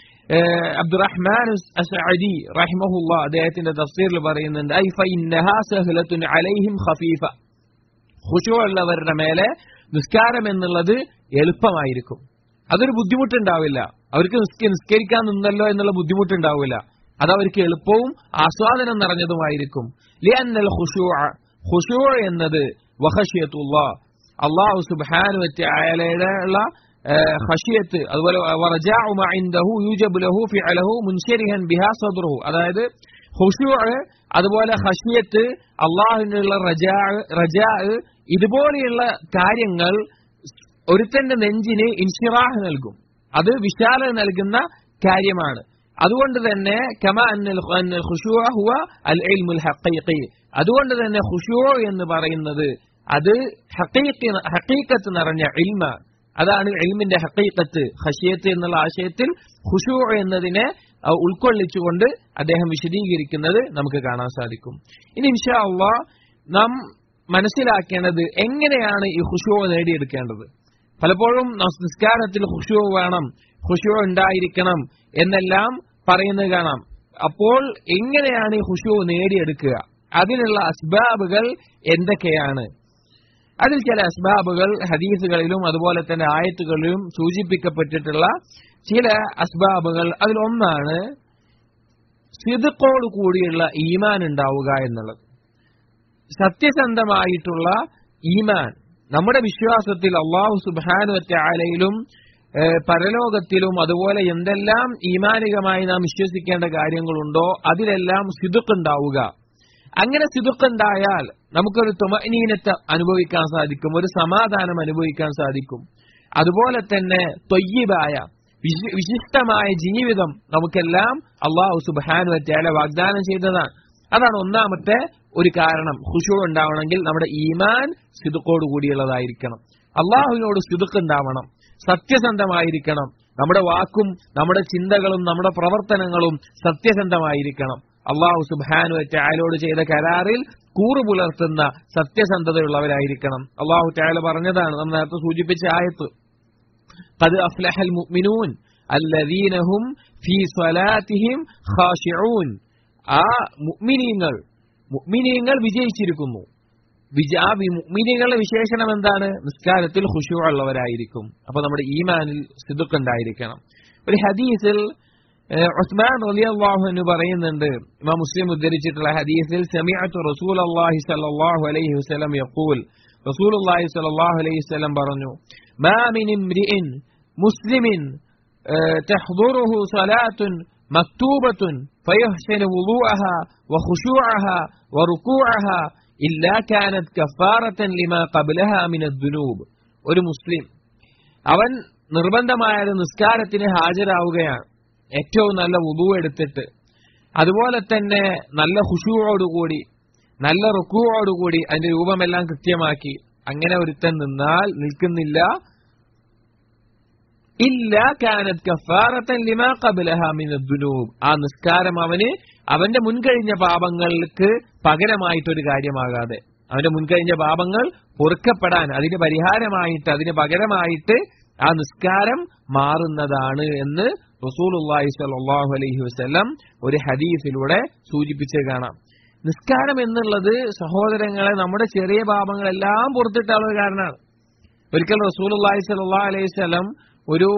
അബ്ദുറഹ്മാൻ അസഅദി റഹിമഹുല്ല അദ്ദേഹത്തിന്റെ തഫ്സീറിൽ പറയുന്നുണ്ട് ഐ ഫഇന്നഹാ സഹ്ലത്തുൻ അലൈഹിം ഖഫീഫ ഖുശൂ ഉള്ളവരുടെ മേലെ നിസ്കാരം എന്നുള്ളത് എളുപ്പമായിരിക്കും അതൊരു ബുദ്ധിമുട്ടുണ്ടാവില്ല അവർക്ക് നിസ്കരിക്കാൻ നിന്നല്ലോ എന്നുള്ള ബുദ്ധിമുട്ടുണ്ടാവില്ല അത് അവർക്ക് എളുപ്പവും ആസ്വാദനം നിറഞ്ഞതുമായിരിക്കും ലിയന്നൽ ഖുശൂ എന്നത് വഹഷിയത്തുള്ള അള്ളാഹു സുബ്ഹാനു വറ്റഅലയുടെ ഉള്ള ഖഷിയത്ത് അതുപോലെ വറജാഉ മാ ഇൻദഹു യൂജബു ലഹു ഫിഅലഹു മുൻശരിഹൻ ബിഹാ സദ്റുഹു അതായത് ഖുശൂ അതുപോലെ ഖഷിയത്ത് അള്ളാഹുവിനുള്ള റജാ റജാ ഇതുപോലെയുള്ള കാര്യങ്ങൾ ഒരുത്തന്റെ നെഞ്ചിന് ഇൻഷിറാഹ് നൽകും അത് വിശാലത നൽകുന്ന കാര്യമാണ് അതുകൊണ്ട് തന്നെ കമ അന്നൽ ഖുശൂഅ ഹുവ അൽ ഇൽമുൽ ഹഖീഖി അതുകൊണ്ട് തന്നെ ഖുശൂ എന്ന് പറയുന്നത് അത് ഹഖീഖി ഹഖീഖത്ത് നിറഞ്ഞ ഇൽമ അതാണ് ഇൽമിന്റെ ഹഖീഖത്ത് ഖശിയത്ത് എന്നുള്ള ആശയത്തിൽ ഖുശൂ എന്നതിനെ ഉൾക്കൊള്ളിച്ചുകൊണ്ട് അദ്ദേഹം വിശദീകരിക്കുന്നത് നമുക്ക് കാണാൻ സാധിക്കും ഇനി ഇൻഷാ അള്ളാഹ് നാം മനസ്സിലാക്കേണ്ടത് എങ്ങനെയാണ് ഈ ഖുശൂ നേടിയെടുക്കേണ്ടത് പലപ്പോഴും നിസ്കാരത്തിൽ ഖുശൂ വേണം ഖുശൂ ഉണ്ടായിരിക്കണം എന്നെല്ലാം പറയുന്നത് കാണാം അപ്പോൾ എങ്ങനെയാണ് ഈ ഖുശൂ നേടിയെടുക്കുക അതിനുള്ള അസ്ബാബുകൾ എന്തൊക്കെയാണ് അതിൽ ചില അസ്ബാബുകൾ ഹദീസുകളിലും അതുപോലെ തന്നെ ആയത്തുകളിലും സൂചിപ്പിക്കപ്പെട്ടിട്ടുള്ള ചില അസ്ബാബുകൾ അതിലൊന്നാണ് സിതുക്കോട് കൂടിയുള്ള ഈമാൻ ഉണ്ടാവുക എന്നുള്ളത് സത്യസന്ധമായിട്ടുള്ള ഈമാൻ നമ്മുടെ വിശ്വാസത്തിൽ അള്ളാഹു സുബാനുവറ്റ ആലയിലും പരലോകത്തിലും അതുപോലെ എന്തെല്ലാം ഈമാനികമായി നാം വിശ്വസിക്കേണ്ട കാര്യങ്ങളുണ്ടോ അതിലെല്ലാം സിതുക്കുണ്ടാവുക അങ്ങനെ സിതുക്കുണ്ടായാൽ നമുക്കൊരു തുമനീനത്തെ അനുഭവിക്കാൻ സാധിക്കും ഒരു സമാധാനം അനുഭവിക്കാൻ സാധിക്കും അതുപോലെ തന്നെ തൊയ്യബായ വിശിഷ്ടമായ ജീവിതം നമുക്കെല്ലാം അള്ളാഹു സുബാനു വറ്റാല വാഗ്ദാനം ചെയ്തതാണ് അതാണ് ഒന്നാമത്തെ ഒരു കാരണം ഖുഷു ഉണ്ടാവണമെങ്കിൽ നമ്മുടെ ഈമാൻ സിതുക്കോട് കൂടിയുള്ളതായിരിക്കണം അള്ളാഹുവിനോട് സിതുക്ക് ഉണ്ടാവണം സത്യസന്ധമായിരിക്കണം നമ്മുടെ വാക്കും നമ്മുടെ ചിന്തകളും നമ്മുടെ പ്രവർത്തനങ്ങളും സത്യസന്ധമായിരിക്കണം അള്ളാഹു സുബാനു ചായലോട് ചെയ്ത കരാറിൽ കൂറു പുലർത്തുന്ന സത്യസന്ധതയുള്ളവരായിരിക്കണം അള്ളാഹു ചായല പറഞ്ഞതാണ് നമ്മൾ നേരത്തെ സൂചിപ്പിച്ച ആയത്ത് قد أفلح المؤمنون الذين هم في صلاتهم خاشعون ആ മുഅ്മിനീങ്ങൾ മുഅ്മിനീങ്ങൾ വിജയിച്ചിരിക്കുന്നു ആ മുഅ്മിനീങ്ങളുടെ വിശേഷണം എന്താണ് നിസ്കാരത്തിൽ ഖുശൂ ഉള്ളവരായിരിക്കും അപ്പൊ നമ്മുടെ ഈമാനിൽ സിദുക്കുണ്ടായിരിക്കണം ഒരു ഹദീസിൽ ഉസ്മാൻ റളിയല്ലാഹു അൻഹു പറയുന്നുണ്ട് ഇമാം മുസ്ലിം ഉദ്ധരിച്ചിട്ടുള്ള ഹദീസിൽ സമിഅതു റസൂലുള്ളാഹി സ്വല്ലല്ലാഹു അലൈഹി വസല്ലം യഖൂൽ റസൂലുള്ളാഹി സ്വല്ലല്ലാഹു അലൈഹി വസല്ലം പറഞ്ഞു മാ മിൻ ഇംരിഇൻ മുസ്ലിമിൻ تحضره صلاة مكتوبة فيحسن وضوءها وخشوعها وركوعها إلا كانت كفارة لما قبلها من الذنوب ഒരു മുസ്ലിം അവൻ നിർബന്ധമായ നിസ്കാരത്തിന് ഹാജരാവുകയാണ് ഏറ്റവും നല്ല ഉദു എടുത്തിട്ട് അതുപോലെ തന്നെ നല്ല ഹുഷുവോടുകൂടി നല്ല റുക്കുവോടുകൂടി അതിന്റെ രൂപമെല്ലാം കൃത്യമാക്കി അങ്ങനെ ഒരുത്തൻ നിന്നാൽ നിൽക്കുന്നില്ല ഇല്ല കാനത് കഫാറത്തൻ ലിമാ ഖബലഹ മിന ദുനൂബ് ആ നിസ്കാരം അവന് അവന്റെ മുൻകഴിഞ്ഞ പാപങ്ങൾക്ക് പകരമായിട്ടൊരു കാര്യമാകാതെ അവന്റെ മുൻകഴിഞ്ഞ പാപങ്ങൾ പൊറുക്കപ്പെടാൻ അതിന് പരിഹാരമായിട്ട് അതിന് പകരമായിട്ട് ആ നിസ്കാരം മാറുന്നതാണ് എന്ന് റസൂലുള്ളാഹി സ്വല്ലല്ലാഹു അലൈഹി വസല്ലം ഒരു ഹദീസിലൂടെ സൂചിപ്പിച്ച് കാണാം നിസ്കാരം എന്നുള്ളത് സഹോദരങ്ങളെ നമ്മുടെ ചെറിയ പാപങ്ങളെല്ലാം പുറത്തിട്ടുള്ള ഒരു കാരണമാണ് ഒരിക്കൽ റസൂൽ അള്ളാഹി സല്ലാ അലൈഹി സ്വലം ഒരു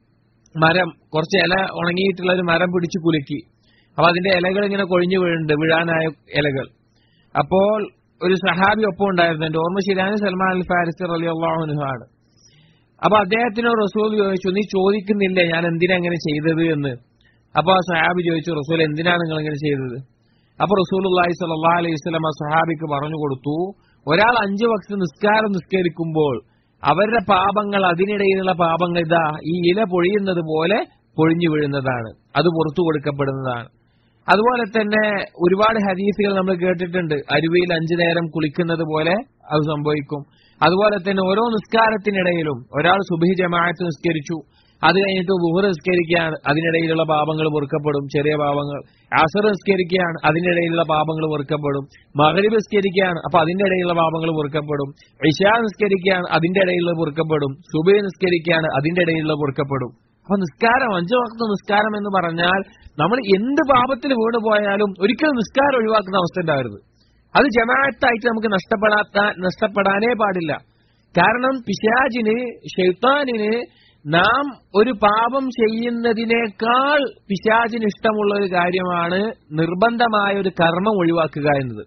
മരം കുറച്ച് ഇല ഉണങ്ങിയിട്ടുള്ള ഒരു മരം പിടിച്ച് കുലുക്കി അപ്പൊ അതിന്റെ ഇലകൾ ഇങ്ങനെ കൊഴിഞ്ഞു വീഴുന്നുണ്ട് വീഴാനായ ഇലകൾ അപ്പോൾ ഒരു സഹാബി ഒപ്പം ഉണ്ടായിരുന്നു എന്റെ ഓർമ്മ ശരിയാണ് സൽമാൻ അൽ ഫാരിസ് അലി അള്ളാഹുനുഹാണ് അപ്പൊ അദ്ദേഹത്തിനോട് റസൂൽ ചോദിച്ചു നീ ചോദിക്കുന്നില്ലേ ഞാൻ എന്തിനാ അങ്ങനെ ചെയ്തത് എന്ന് അപ്പൊ ആ സഹാബി ചോദിച്ചു റസൂൽ എന്തിനാണ് നിങ്ങൾ ഇങ്ങനെ ചെയ്തത് അപ്പൊ റസൂൽ അള്ളാഹി സല്ലാ അലൈഹി സ്വലം ആ സഹാബിക്ക് പറഞ്ഞു കൊടുത്തു ഒരാൾ അഞ്ചു വക്ത നിസ്കാരം നിസ്കരിക്കുമ്പോൾ അവരുടെ പാപങ്ങൾ അതിനിടയിലുള്ള പാപങ്ങൾ ഇതാ ഈ ഇല പൊഴിയുന്നത് പോലെ പൊഴിഞ്ഞു വീഴുന്നതാണ് അത് പുറത്തു കൊടുക്കപ്പെടുന്നതാണ് അതുപോലെ തന്നെ ഒരുപാട് ഹദീസുകൾ നമ്മൾ കേട്ടിട്ടുണ്ട് അരുവിയിൽ അഞ്ചു നേരം കുളിക്കുന്നത് പോലെ അത് സംഭവിക്കും അതുപോലെ തന്നെ ഓരോ നിസ്കാരത്തിനിടയിലും ഒരാൾ സുബഹി ജമാഅത്ത് നിസ്കരിച്ചു അത് കഴിഞ്ഞിട്ട് ബുഹർ നിസ്കരിക്കുകയാണ് അതിനിടയിലുള്ള പാപങ്ങൾ പൊറുക്കപ്പെടും ചെറിയ പാപങ്ങൾ അസർ നിസ്കരിക്കുകയാണ് അതിനിടയിലുള്ള പാപങ്ങൾ പൊറുക്കപ്പെടും മഹരിബ് നിസ്കരിക്കുകയാണ് അപ്പൊ അതിന്റെ ഇടയിലുള്ള പാപങ്ങൾ പൊറുക്കപ്പെടും ഇഷാ നിസ്കരിക്കുകയാണ് അതിന്റെ ഇടയിലുള്ള പൊറുക്കപ്പെടും സുബൈ നിസ്കരിക്കുകയാണ് അതിന്റെ ഇടയിലുള്ള പൊറുക്കപ്പെടും അപ്പൊ നിസ്കാരം അഞ്ചു വക്ത നിസ്കാരം എന്ന് പറഞ്ഞാൽ നമ്മൾ എന്ത് പാപത്തിൽ വീണു പോയാലും ഒരിക്കലും നിസ്കാരം ഒഴിവാക്കുന്ന അവസ്ഥ ഉണ്ടാവരുത് അത് ജമാഅത്തായിട്ട് നമുക്ക് നഷ്ടപ്പെടാത്ത നഷ്ടപ്പെടാനേ പാടില്ല കാരണം പിശാജിന് ഷെയ്ത്താനിന് നാം ഒരു പാപം ചെയ്യുന്നതിനേക്കാൾ പിശാചിന് ഇഷ്ടമുള്ള ഒരു കാര്യമാണ് നിർബന്ധമായ ഒരു കർമ്മം ഒഴിവാക്കുക എന്നത്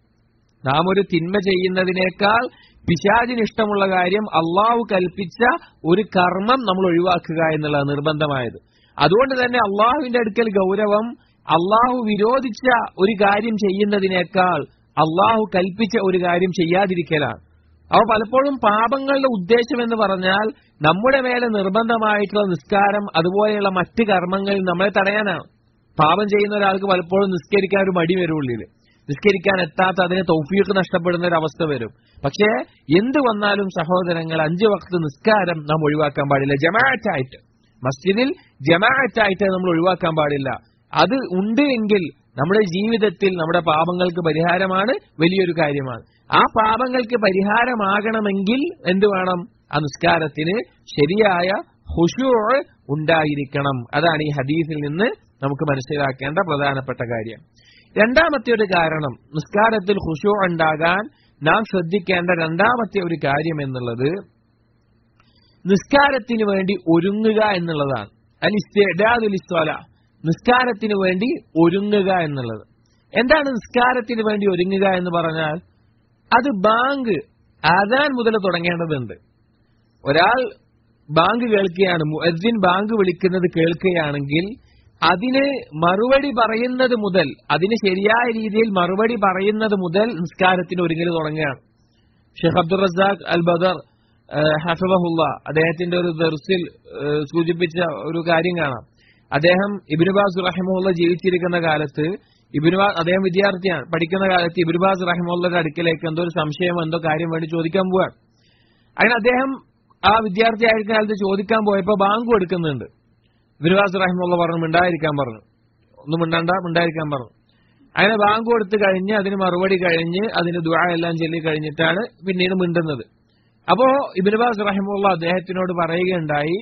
നാം ഒരു തിന്മ ചെയ്യുന്നതിനേക്കാൾ പിശാചിന് ഇഷ്ടമുള്ള കാര്യം അള്ളാഹു കൽപ്പിച്ച ഒരു കർമ്മം നമ്മൾ ഒഴിവാക്കുക എന്നുള്ളത് നിർബന്ധമായത് അതുകൊണ്ട് തന്നെ അള്ളാഹുവിന്റെ അടുക്കൽ ഗൗരവം അള്ളാഹു വിരോധിച്ച ഒരു കാര്യം ചെയ്യുന്നതിനേക്കാൾ അള്ളാഹു കൽപ്പിച്ച ഒരു കാര്യം ചെയ്യാതിരിക്കലാണ് അപ്പൊ പലപ്പോഴും പാപങ്ങളുടെ ഉദ്ദേശം എന്ന് പറഞ്ഞാൽ നമ്മുടെ മേലെ നിർബന്ധമായിട്ടുള്ള നിസ്കാരം അതുപോലെയുള്ള മറ്റ് കർമ്മങ്ങളിൽ നമ്മളെ തടയാനാണ് പാപം ചെയ്യുന്ന ഒരാൾക്ക് പലപ്പോഴും നിസ്കരിക്കാൻ ഒരു മടി വരും ഉള്ളിൽ നിസ്കരിക്കാൻ എത്താത്ത അതിന് തൗഫീഖ് നഷ്ടപ്പെടുന്ന ഒരു അവസ്ഥ വരും പക്ഷേ എന്ത് വന്നാലും സഹോദരങ്ങൾ അഞ്ചു വക്ത് നിസ്കാരം നാം ഒഴിവാക്കാൻ പാടില്ല ജമാഅത്തായിട്ട് മസ്ജിദിൽ ജമാഅത്തായിട്ട് നമ്മൾ ഒഴിവാക്കാൻ പാടില്ല അത് ഉണ്ട് എങ്കിൽ നമ്മുടെ ജീവിതത്തിൽ നമ്മുടെ പാപങ്ങൾക്ക് പരിഹാരമാണ് വലിയൊരു കാര്യമാണ് ആ പാപങ്ങൾക്ക് പരിഹാരമാകണമെങ്കിൽ എന്ത് വേണം ആ നിസ്കാരത്തിന് ശരിയായ ഹുഷൂ ഉണ്ടായിരിക്കണം അതാണ് ഈ ഹദീസിൽ നിന്ന് നമുക്ക് മനസ്സിലാക്കേണ്ട പ്രധാനപ്പെട്ട കാര്യം രണ്ടാമത്തെ ഒരു കാരണം നിസ്കാരത്തിൽ ഹുഷൂ ഉണ്ടാകാൻ നാം ശ്രദ്ധിക്കേണ്ട രണ്ടാമത്തെ ഒരു കാര്യം എന്നുള്ളത് നിസ്കാരത്തിന് വേണ്ടി ഒരുങ്ങുക എന്നുള്ളതാണ് അലിസ്വല നിസ്കാരത്തിന് വേണ്ടി ഒരുങ്ങുക എന്നുള്ളത് എന്താണ് നിസ്കാരത്തിന് വേണ്ടി ഒരുങ്ങുക എന്ന് പറഞ്ഞാൽ അത് ബാങ്ക് ആദാൻ മുതൽ തുടങ്ങേണ്ടതുണ്ട് ഒരാൾ ബാങ്ക് കേൾക്കുകയാണ് മുഅദ്ദിൻ ബാങ്ക് വിളിക്കുന്നത് കേൾക്കുകയാണെങ്കിൽ അതിന് മറുപടി പറയുന്നത് മുതൽ അതിന് ശരിയായ രീതിയിൽ മറുപടി പറയുന്നത് മുതൽ നിസ്കാരത്തിന് ഒരുങ്ങൽ തുടങ്ങുകയാണ് ഷെയ്ഖ് അബ്ദുൾ റസാഖ് അൽ ബദർ ഹഫബഹുല്ല അദ്ദേഹത്തിന്റെ ഒരു ദർസിൽ സൂചിപ്പിച്ച ഒരു കാര്യം കാണാം അദ്ദേഹം ഇബിനുബാസ് റഹിമുള്ള ജീവിച്ചിരിക്കുന്ന കാലത്ത് ഇബിനുബാസ് അദ്ദേഹം വിദ്യാർത്ഥിയാണ് പഠിക്കുന്ന കാലത്ത് ഇബിനുബാസ് റഹിമുള്ളയുടെ അടുക്കിലേക്ക് എന്തോ ഒരു സംശയം എന്തോ കാര്യം വേണ്ടി ചോദിക്കാൻ പോവാണ് അങ്ങനെ അദ്ദേഹം ആ വിദ്യാർത്ഥി ആയിരിക്കുന്ന കാലത്ത് ചോദിക്കാൻ പോയപ്പോ ബാങ്ക് എടുക്കുന്നുണ്ട് ഇബിനുബാസ് റഹിമുള്ള പറഞ്ഞു മിണ്ടായിരിക്കാൻ പറഞ്ഞു ഒന്നും മിണ്ടണ്ട മിണ്ടായിരിക്കാൻ പറഞ്ഞു അങ്ങനെ ബാങ്ക് കൊടുത്ത് കഴിഞ്ഞ് അതിന് മറുപടി കഴിഞ്ഞ് അതിന് ദുആ എല്ലാം ചൊല്ലി കഴിഞ്ഞിട്ടാണ് പിന്നീട് മിണ്ടുന്നത് അപ്പോ ഇബിനുബാസ് റഹിമുള്ള അദ്ദേഹത്തിനോട് പറയുകയുണ്ടായി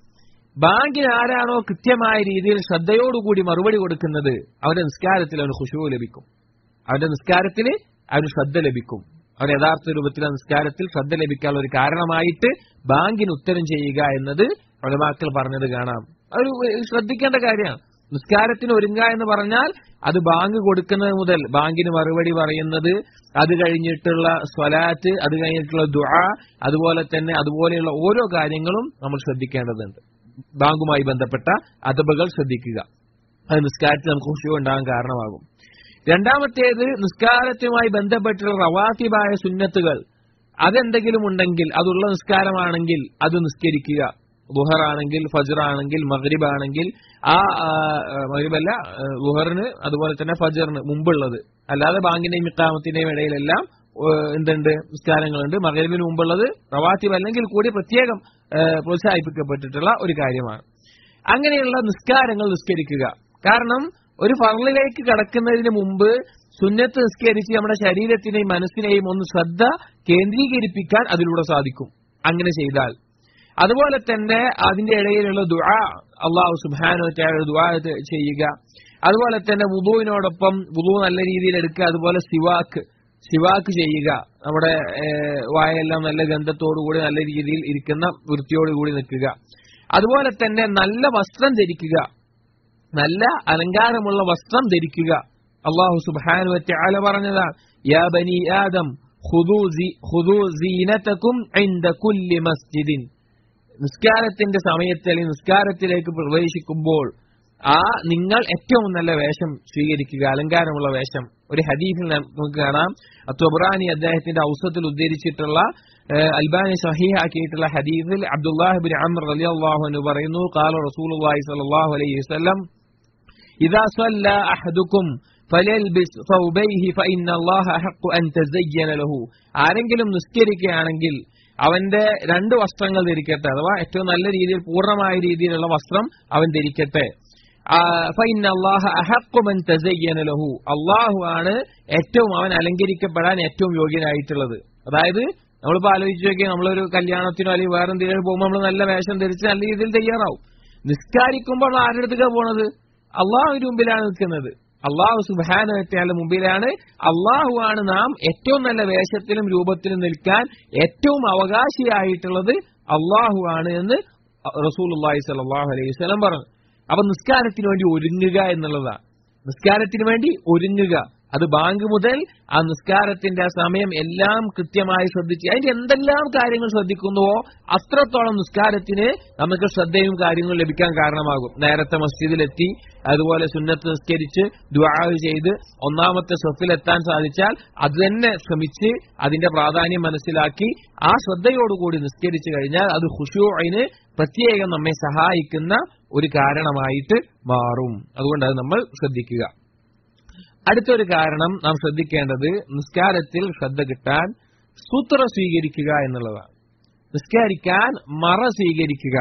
ബാങ്കിന് ആരാണോ കൃത്യമായ രീതിയിൽ ശ്രദ്ധയോടുകൂടി മറുപടി കൊടുക്കുന്നത് അവന്റെ നിസ്കാരത്തിൽ അവന് ഖുശൂ ലഭിക്കും അവന്റെ നിസ്കാരത്തിന് അവന് ശ്രദ്ധ ലഭിക്കും അവൻ യഥാർത്ഥ രൂപത്തിൽ നിസ്കാരത്തിൽ ശ്രദ്ധ ലഭിക്കാനുള്ള ഒരു കാരണമായിട്ട് ബാങ്കിന് ഉത്തരം ചെയ്യുക എന്നത് ഒലമാക്കൾ പറഞ്ഞത് കാണാം ഒരു ശ്രദ്ധിക്കേണ്ട കാര്യമാണ് നിസ്കാരത്തിന് ഒരുങ്ങുക എന്ന് പറഞ്ഞാൽ അത് ബാങ്ക് കൊടുക്കുന്നത് മുതൽ ബാങ്കിന് മറുപടി പറയുന്നത് അത് കഴിഞ്ഞിട്ടുള്ള സ്വലാറ്റ് അത് കഴിഞ്ഞിട്ടുള്ള ദുആ അതുപോലെ തന്നെ അതുപോലെയുള്ള ഓരോ കാര്യങ്ങളും നമ്മൾ ശ്രദ്ധിക്കേണ്ടതുണ്ട് ബാങ്കുമായി ബന്ധപ്പെട്ട അതബുകൾ ശ്രദ്ധിക്കുക അത് നിസ്കാരത്തിൽ നമുക്ക് ഖുശൂ ഉണ്ടാകാൻ കാരണമാകും രണ്ടാമത്തേത് നിസ്കാരത്തുമായി ബന്ധപ്പെട്ടുള്ള റവാത്തിബായ സുന്നത്തുകൾ അതെന്തെങ്കിലും ഉണ്ടെങ്കിൽ അതുള്ള നിസ്കാരമാണെങ്കിൽ അത് നിസ്കരിക്കുക ബുഹർ ആണെങ്കിൽ ഫജർ ആണെങ്കിൽ മഗ്രിബ് ആണെങ്കിൽ ആ മഗ്രിബല്ല ബുഹറിന് അതുപോലെ തന്നെ ഫജറിന് മുമ്പുള്ളത് അല്ലാതെ ബാങ്കിന്റെയും ഇക്കാമത്തിന്റെയും ഇടയിലെല്ലാം എന്തുണ്ട് നിസ്കാരങ്ങളുണ്ട് മകരിബിന് മുമ്പുള്ളത് റവാത്തിബ് അല്ലെങ്കിൽ കൂടി പ്രത്യേകം പ്രോത്സാഹിപ്പിക്കപ്പെട്ടിട്ടുള്ള ഒരു കാര്യമാണ് അങ്ങനെയുള്ള നിസ്കാരങ്ങൾ നിസ്കരിക്കുക കാരണം ഒരു ഫറലിലേക്ക് കടക്കുന്നതിന് മുമ്പ് സുന്നത്ത് നിസ്കരിച്ച് നമ്മുടെ ശരീരത്തിനെയും മനസ്സിനെയും ഒന്ന് ശ്രദ്ധ കേന്ദ്രീകരിപ്പിക്കാൻ അതിലൂടെ സാധിക്കും അങ്ങനെ ചെയ്താൽ അതുപോലെ തന്നെ അതിന്റെ ഇടയിലുള്ള ദുആ അള്ളാഹു സുബാനോ ദുആ ചെയ്യുക അതുപോലെ തന്നെ വുദുവിനോടൊപ്പം വുദു നല്ല രീതിയിൽ എടുക്കുക അതുപോലെ സിവാക്ക് ശിവാക്ക് ചെയ്യുക നമ്മുടെ ഏഹ്, വായെല്ലാം നല്ല ഗന്ധത്തോടുകൂടി നല്ല രീതിയിൽ ഇരിക്കുന്ന വൃത്തിയോടുകൂടി നിൽക്കുക അതുപോലെ തന്നെ നല്ല വസ്ത്രം ധരിക്കുക നല്ല അലങ്കാരമുള്ള വസ്ത്രം ധരിക്കുക അള്ളാഹു സുബ്ഹാനഹു വതആല പറഞ്ഞതാണ് യാ ബനി ആദം ഖുദൂ സീ- ഖുദൂ സീനതകും ഇൻദ കുല്ലി മസ്ജിദിൻ നിസ്കാരത്തിന്റെ സമയത്ത് അല്ലെങ്കിൽ നിസ്കാരത്തിലേക്ക് പ്രവേശിക്കുമ്പോൾ ആ നിങ്ങൾ ഏറ്റവും നല്ല വേഷം സ്വീകരിക്കുക അലങ്കാരമുള്ള വേഷം ഒരു ഹദീഫിൽ നമുക്ക് കാണാം തൊബ്രാനി അദ്ദേഹത്തിന്റെ ഔസത്തിൽ ഉദ്ധരിച്ചിട്ടുള്ള ഏഹ്, അൽബാനി സഹീഹാക്കിയിട്ടുള്ള ഹദീഫിൽ അബ്ദുല്ലാഹിബിൻ അമർ റളിയല്ലാഹു അൻഹു പറയുന്നു ഖാല റസൂലുള്ളാഹി സ്വല്ലല്ലാഹു അലൈഹി വസല്ലം إذا صلى أحدكم فليلبس ثوبيه فإن الله أحق أن تزين له ആരെങ്കിലും നിസ്കരിക്കുകയാണെങ്കിൽ അവന്റെ രണ്ട് വസ്ത്രങ്ങൾ ധരിക്കട്ടെ അഥവാ ഏറ്റവും നല്ല രീതിയിൽ പൂർണ്ണമായ രീതിയിലുള്ള വസ്ത്രം അവൻ ധരിക്കട്ടെ ആ, فإن الله أحق من تزين له അള്ളാഹു ആണ് ഏറ്റവും അവൻ അലങ്കരിക്കപ്പെടാൻ ഏറ്റവും യോഗ്യനായിട്ടുള്ളത് അതായത് നമ്മളിപ്പോ ആലോചിച്ച് നോക്കിയാൽ നമ്മളൊരു കല്യാണത്തിനോ അല്ലെങ്കിൽ വേറെ എന്തെങ്കിലും പോകുമ്പോൾ നമ്മൾ നല്ല വേഷം ധരിച്ച് നല്ല രീതിയിൽ തയ്യാറാവും നിസ്കാരിക്കുമ്പോൾ നമ്മൾ ആരുടെ അടുത്തേക്കാ പോണത് അള്ളാഹുവിന്റെ മുമ്പിലാണ് നിൽക്കുന്നത് അള്ളാഹു സുബാനത്തിന്റെ മുമ്പിലാണ് അള്ളാഹു ആണ് നാം ഏറ്റവും നല്ല വേഷത്തിലും രൂപത്തിലും നിൽക്കാൻ ഏറ്റവും അവകാശിയായിട്ടുള്ളത് അള്ളാഹു ആണ് എന്ന് റസൂൽ അള്ളാഹി സലാഹു അലൈഹി സ്വലം പറഞ്ഞു അപ്പൊ നിസ്കാരത്തിന് വേണ്ടി ഒരുങ്ങുക എന്നുള്ളതാണ് നിസ്കാരത്തിന് വേണ്ടി ഒരുങ്ങുക അത് ബാങ്ക് മുതൽ ആ നിസ്കാരത്തിന്റെ ആ സമയം എല്ലാം കൃത്യമായി ശ്രദ്ധിച്ച് അതിന്റെ എന്തെല്ലാം കാര്യങ്ങൾ ശ്രദ്ധിക്കുന്നുവോ അത്രത്തോളം നിസ്കാരത്തിന് നമുക്ക് ശ്രദ്ധയും കാര്യങ്ങളും ലഭിക്കാൻ കാരണമാകും നേരത്തെ മസ്ജിദിലെത്തി അതുപോലെ സുന്നത്ത് നിസ്കരിച്ച് ദുആ ചെയ്ത് ഒന്നാമത്തെ സ്വത്തിലെത്താൻ സാധിച്ചാൽ അത് തന്നെ ശ്രമിച്ച് അതിന്റെ പ്രാധാന്യം മനസ്സിലാക്കി ആ ശ്രദ്ധയോടുകൂടി നിസ്കരിച്ചു കഴിഞ്ഞാൽ അത് ഹുഷൂഇന് പ്രത്യേകം നമ്മെ സഹായിക്കുന്ന ഒരു കാരണമായിട്ട് മാറും അതുകൊണ്ട് അത് നമ്മൾ ശ്രദ്ധിക്കുക അടുത്തൊരു കാരണം നാം ശ്രദ്ധിക്കേണ്ടത് നിസ്കാരത്തിൽ ശ്രദ്ധ കിട്ടാൻ സൂത്ര സ്വീകരിക്കുക എന്നുള്ളതാണ് നിസ്കരിക്കാൻ മറ സ്വീകരിക്കുക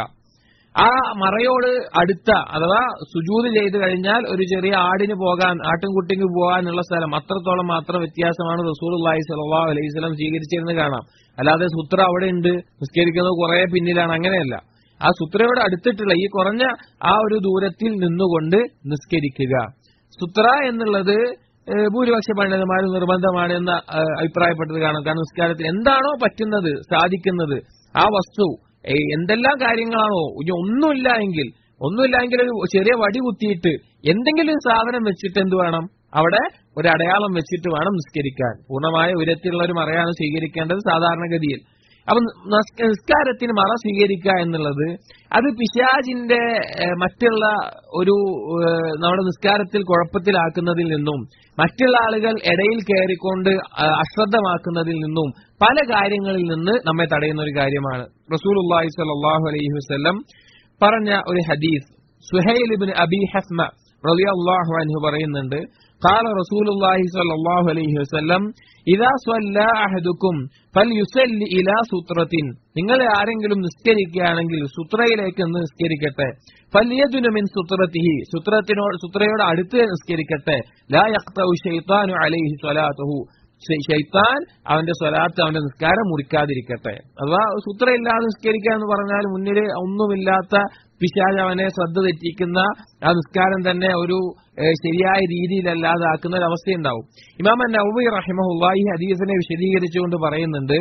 ആ മറയോട് അടുത്ത അഥവാ സുജൂത് ചെയ്തു കഴിഞ്ഞാൽ ഒരു ചെറിയ ആടിന് പോകാൻ ആട്ടിൻകുട്ടിക്ക് പോകാനുള്ള സ്ഥലം അത്രത്തോളം മാത്രം വ്യത്യാസമാണ് റസൂൽ അള്ളാഹി സലാഹു അലൈഹി സ്വലം സ്വീകരിച്ചിരുന്നത് കാണാം അല്ലാതെ സുത്ര അവിടെ ഉണ്ട് നിസ്കരിക്കുന്നത് കുറെ പിന്നിലാണ് അങ്ങനെയല്ല ആ സുത്രയോട് അടുത്തിട്ടുള്ള ഈ കുറഞ്ഞ ആ ഒരു ദൂരത്തിൽ നിന്നുകൊണ്ട് നിസ്കരിക്കുക സുത്ര എന്നുള്ളത് ഏഹ്, ഭൂരിപക്ഷ പണ്ഡിതന്മാർ നിർബന്ധമാണ് എന്ന് ഏഹ്, അഭിപ്രായപ്പെട്ടത് കാണാം കാരണം നിസ്കാരത്തിൽ എന്താണോ പറ്റുന്നത് സാധിക്കുന്നത് ആ വസ്തു ഏഹ്, എന്തെല്ലാം കാര്യങ്ങളാണോ ഇനി ഒന്നുമില്ല എങ്കിൽ ഒന്നുമില്ല എങ്കിൽ ഒരു ചെറിയ വടി കുത്തിയിട്ട് എന്തെങ്കിലും ഒരു സാധനം വെച്ചിട്ട് എന്ത് വേണം അവിടെ ഒരു അടയാളം വെച്ചിട്ട് വേണം നിസ്കരിക്കാൻ പൂർണ്ണമായ ഉയരത്തിലുള്ള ഒരു മറയാണ് സ്വീകരിക്കേണ്ടത് സാധാരണഗതിയിൽ അപ്പൊ നസ്- നിസ്കാരത്തിന് മറ സ്വീകരിക്കുക എന്നുള്ളത് അത് പിശാജിന്റെ ഏഹ്, മറ്റുള്ള ഒരു ഏഹ്, നമ്മുടെ നിസ്കാരത്തിൽ കുഴപ്പത്തിലാക്കുന്നതിൽ നിന്നും മറ്റുള്ള ആളുകൾ ഇടയിൽ കയറിക്കൊണ്ട് ആ, അശ്രദ്ധമാക്കുന്നതിൽ നിന്നും പല കാര്യങ്ങളിൽ നിന്ന് നമ്മെ തടയുന്ന ഒരു കാര്യമാണ് റസൂൽ അള്ളാഹി സ്വല്ലല്ലാഹു അലൈഹി വസല്ലം പറഞ്ഞ ഒരു ഹദീസ് സുഹൈൽ ഇബ്നു അബി ഹസ്മ റളിയല്ലാഹു അൻഹു പറയുന്നുണ്ട് قال رسول الله صلى الله عليه وسلم إذا صلى أحدكم فليصلي إلى سطرة നിങ്ങൾ ആരെങ്കിലും നിസ്കരിക്കുകയാണെങ്കിൽ സുത്രയിലേക്ക് ഒന്ന് നിസ്കരിക്കട്ടെ ഫല്യദുന മിൻ സുത്രത്തിഹി സുത്രത്തിനോട് സുത്രയോട് അടുത്ത് നിസ്കരിക്കട്ടെ ലാ യഖ്തഉ ശൈത്താനു അലൈഹി സ്വലാത്തുഹു ശൈ- ശൈത്താൻ അവന്റെ സ്വലാത്ത് അവന്റെ നിസ്കാരം മുറിക്കാതിരിക്കട്ടെ അഥവാ സൂത്രയില്ലാതെ നിസ്കരിക്കുക എന്ന് പറഞ്ഞാൽ മുന്നിൽ ഒന്നുമില്ലാത്ത പിശാജ് അവനെ ശ്രദ്ധ തെറ്റിക്കുന്ന ആ നിസ്കാരം തന്നെ ഒരു ഏഹ്, ശരിയായ രീതിയിലല്ലാതാക്കുന്ന ഒരു അവസ്ഥയുണ്ടാവും ഇമാം നൗബി റഹിമഹുല്ല ഈ ഹദീസിനെ വിശദീകരിച്ചുകൊണ്ട് പറയുന്നുണ്ട്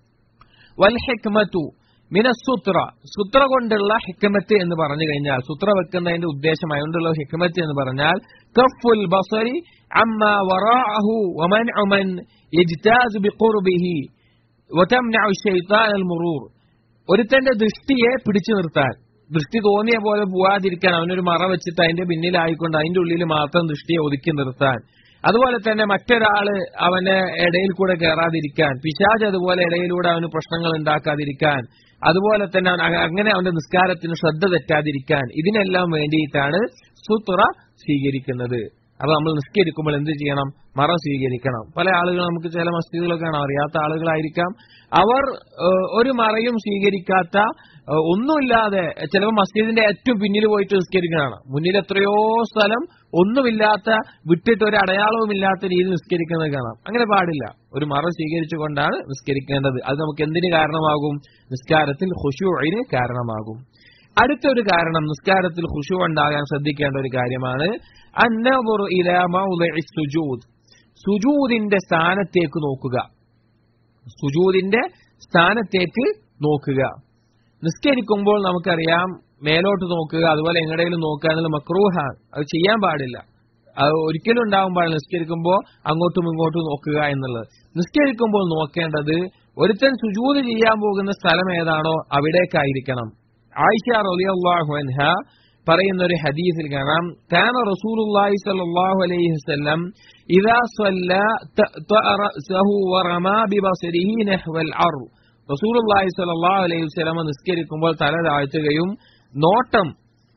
വൽ ഹിക്മത്തു മിന സുത്ര സുത്ര കൊണ്ടുള്ള ഹിക്മത്ത് എന്ന് പറഞ്ഞു കഴിഞ്ഞാൽ സുത്ര വെക്കുന്നതിന്റെ ഉദ്ദേശം അതുകൊണ്ടുള്ള ഹിക്മത്ത് എന്ന് പറഞ്ഞാൽ കഫുൽ ബസരി അമ്മ വറാഅഹു വമൻഉ മൻ യജ്താസ് ബിഖുർബിഹി വതംനഉ ശൈത്താൻ അൽ മുറൂർ ഒരുത്തന്റെ ദൃഷ്ടിയെ പിടിച്ചു നിർത്താൻ ദൃഷ്ടി തോന്നിയ പോലെ പോവാതിരിക്കാൻ അവനൊരു മറ വെച്ചിട്ട് അതിന്റെ പിന്നിലായിക്കൊണ്ട് അതിന്റെ ഉള്ളിൽ മാത്രം ദൃഷ്ടിയെ ഒതുക്കി നിർത്താൻ അതുപോലെ തന്നെ മറ്റൊരാള് അവന് ഇടയിൽ കൂടെ കയറാതിരിക്കാൻ പിശാജ് അതുപോലെ ഇടയിലൂടെ അവന് പ്രശ്നങ്ങൾ ഉണ്ടാക്കാതിരിക്കാൻ അതുപോലെ തന്നെ അവൻ അ- അങ്ങനെ അവന്റെ നിസ്കാരത്തിന് ശ്രദ്ധ തെറ്റാതിരിക്കാൻ ഇതിനെല്ലാം വേണ്ടിയിട്ടാണ് സുത്ര സ്വീകരിക്കുന്നത് അപ്പൊ നമ്മൾ നിസ്കരിക്കുമ്പോൾ എന്ത് ചെയ്യണം മറ സ്വീകരിക്കണം പല ആളുകൾ നമുക്ക് ചില മസ്ജിദുകളൊക്കെ കാണാം അറിയാത്ത ആളുകളായിരിക്കാം അവർ ഏഹ്, ഒരു മറയും സ്വീകരിക്കാത്ത ഏഹ്, ഒന്നുമില്ലാതെ ചിലപ്പോൾ മസ്ജിദിന്റെ ഏറ്റവും പിന്നിൽ പോയിട്ട് നിസ്കരിക്കുന്നതാണ് മുന്നിൽ എത്രയോ സ്ഥലം ഒന്നുമില്ലാത്ത വിട്ടിട്ട് ഒരു അടയാളവും ഇല്ലാത്ത രീതിയിൽ നിസ്കരിക്കുന്നത് കാണാം അങ്ങനെ പാടില്ല ഒരു മറ സ്വീകരിച്ചുകൊണ്ടാണ് നിസ്കരിക്കേണ്ടത് അത് നമുക്ക് എന്തിന് കാരണമാകും നിസ്കാരത്തിൽ ഖുശൂഇന് കാരണമാകും അടുത്തൊരു കാരണം നിസ്കാരത്തിൽ ഖുശൂ ഉണ്ടാകാൻ ശ്രദ്ധിക്കേണ്ട ഒരു കാര്യമാണ് അന്നബുറു ഇലാ മൗളിഇ സുജൂദ് സുജൂദിന്റെ സ്ഥാനത്തേക്ക് നോക്കുക സുജൂദിന്റെ സ്ഥാനത്തേക്ക് നോക്കുക നിസ്കരിക്കുമ്പോൾ നമുക്കറിയാം മേലോട്ട് നോക്കുക അതുപോലെ എങ്ങടെയും നോക്കുക എന്നുള്ള മക്രൂഹാണ് അത് ചെയ്യാൻ പാടില്ല അത് ഒരിക്കലും ഉണ്ടാവാൻ പാടില്ല നിസ്കരിക്കുമ്പോൾ അങ്ങോട്ടും ഇങ്ങോട്ടും നോക്കുക എന്നുള്ളത് നിസ്കരിക്കുമ്പോൾ നോക്കേണ്ടത് ഒരുത്തൻ സുജൂത് ചെയ്യാൻ പോകുന്ന സ്ഥലം ഏതാണോ അവിടേക്കായിരിക്കണം ആയിഷ റളിയല്ലാഹു അൻഹ പറയുന്ന ഒരു ഹദീസിൽ കാണാം കാന റസൂലുള്ളാഹി സ്വല്ലല്ലാഹു അലൈഹി വസല്ലം ഇദാ സ്വല്ല റഅസഹു വറമാ ബിബസരിഹി നഹ്വൽ അർദ് റസൂലുള്ളാഹി സ്വല്ലല്ലാഹു അലൈഹി വസല്ലം നിസ്കരിക്കുമ്പോൾ തല താഴ്ത്തുകയും നോട്ടം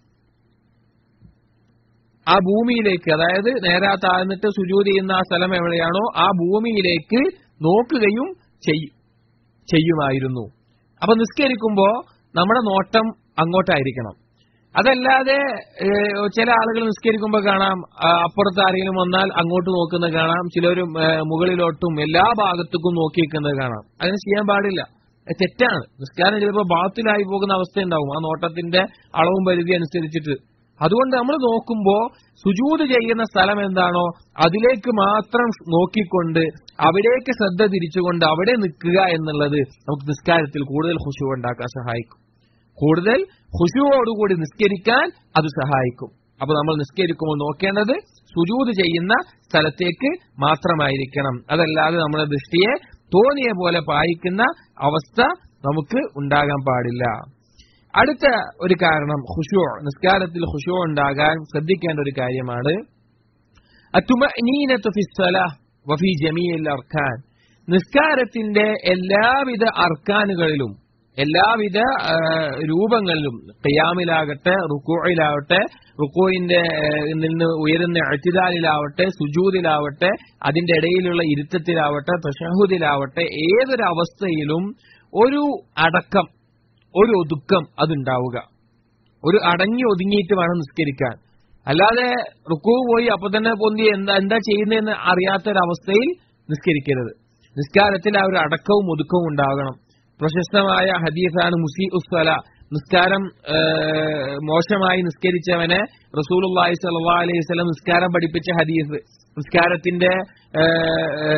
ആ ഭൂമിയിലേക്ക് അതായത് നേരെ താഴ്ന്നിട്ട് സുജൂത് ചെയ്യുന്ന ആ സ്ഥലം എവിടെയാണോ ആ ഭൂമിയിലേക്ക് നോക്കുകയും ചെയ്യും ചെയ്യുമായിരുന്നു അപ്പൊ നിസ്കരിക്കുമ്പോ നമ്മുടെ നോട്ടം അങ്ങോട്ടായിരിക്കണം അതല്ലാതെ ഏഹ്, ചില ആളുകൾ നിസ്കരിക്കുമ്പോൾ കാണാം ആ, അപ്പുറത്ത് ആരെങ്കിലും വന്നാൽ അങ്ങോട്ട് നോക്കുന്നത് കാണാം ചിലരും ഏഹ്, മുകളിലോട്ടും എല്ലാ ഭാഗത്തേക്കും നോക്കി നിൽക്കുന്നത് കാണാം അങ്ങനെ ചെയ്യാൻ പാടില്ല അത് തെറ്റാണ് നിസ്കാരം ചിലപ്പോൾ ബാത്തിലായി പോകുന്ന അവസ്ഥ ഉണ്ടാവും ആ നോട്ടത്തിന്റെ അളവും പരിധി അനുസരിച്ചിട്ട് അതുകൊണ്ട് നമ്മൾ നോക്കുമ്പോ സുജൂത് ചെയ്യുന്ന സ്ഥലം എന്താണോ അതിലേക്ക് മാത്രം നോക്കിക്കൊണ്ട് അവിടേക്ക് ശ്രദ്ധ തിരിച്ചുകൊണ്ട് അവിടെ നിൽക്കുക എന്നുള്ളത് നമുക്ക് നിസ്കാരത്തിൽ കൂടുതൽ ഖുശു ഉണ്ടാക്കാൻ സഹായിക്കും കൂടുതൽ ഖുശുവോടുകൂടി നിസ്കരിക്കാൻ അത് സഹായിക്കും അപ്പൊ നമ്മൾ നിസ്കരിക്കുമ്പോൾ നോക്കേണ്ടത് സുജൂത് ചെയ്യുന്ന സ്ഥലത്തേക്ക് മാത്രമായിരിക്കണം അതല്ലാതെ നമ്മുടെ ദൃഷ്ടിയെ തോന്നിയ പോലെ പായിക്കുന്ന അവസ്ഥ നമുക്ക് ഉണ്ടാകാൻ പാടില്ല അടുത്ത ഒരു കാരണം ഖുശൂ നിസ്കാരത്തിൽ ഖുശൂ ഉണ്ടാകാൻ ശ്രദ്ധിക്കേണ്ട ഒരു കാര്യമാണ് അത്തുമനീനത്തു ഫി സ്വലാഹ് വഫി ജമീൽ അർക്കാൻ നിസ്കാരത്തിന്റെ എല്ലാവിധ അർക്കാനുകളിലും എല്ലാവിധ ആ, രൂപങ്ങളിലും ഖിയാമിലാകട്ടെ റുക്കോയിലാവട്ടെ റുക്കോയിന്റെ നിന്ന് ഉയരുന്ന അഴ്ത്തിദാലിലാവട്ടെ സുജൂദിലാവട്ടെ അതിന്റെ ഇടയിലുള്ള ഇരുത്തത്തിലാവട്ടെ തഷഹുദിലാവട്ടെ ഏതൊരു അവസ്ഥയിലും ഒരു അടക്കം ഒരു ഒതുക്കം അതുണ്ടാവുക ഒരു അടങ്ങി ഒതുങ്ങിയിട്ട് വേണം നിസ്കരിക്കാൻ അല്ലാതെ റുക്കു പോയി അപ്പൊ തന്നെ പൊന്തി എന്താ എന്താ ചെയ്യുന്നതെന്ന് അറിയാത്തൊരവസ്ഥയിൽ നിസ്കരിക്കരുത് നിസ്കാരത്തിൽ ആ ഒരു അടക്കവും ഒതുക്കവും ഉണ്ടാകണം പ്രശസ്തമായ ഹദീസാണ് മുസി ഉസ്വല നിസ്കാരം ആ, മോശമായി നിസ്കരിച്ചവനെ റസൂലുള്ളാഹി സ്വല്ലല്ലാഹു അലൈഹി വസല്ലം നിസ്കാരം പഠിപ്പിച്ച ഹദീസ് നിസ്കാരത്തിന്റെ ആ, ആ,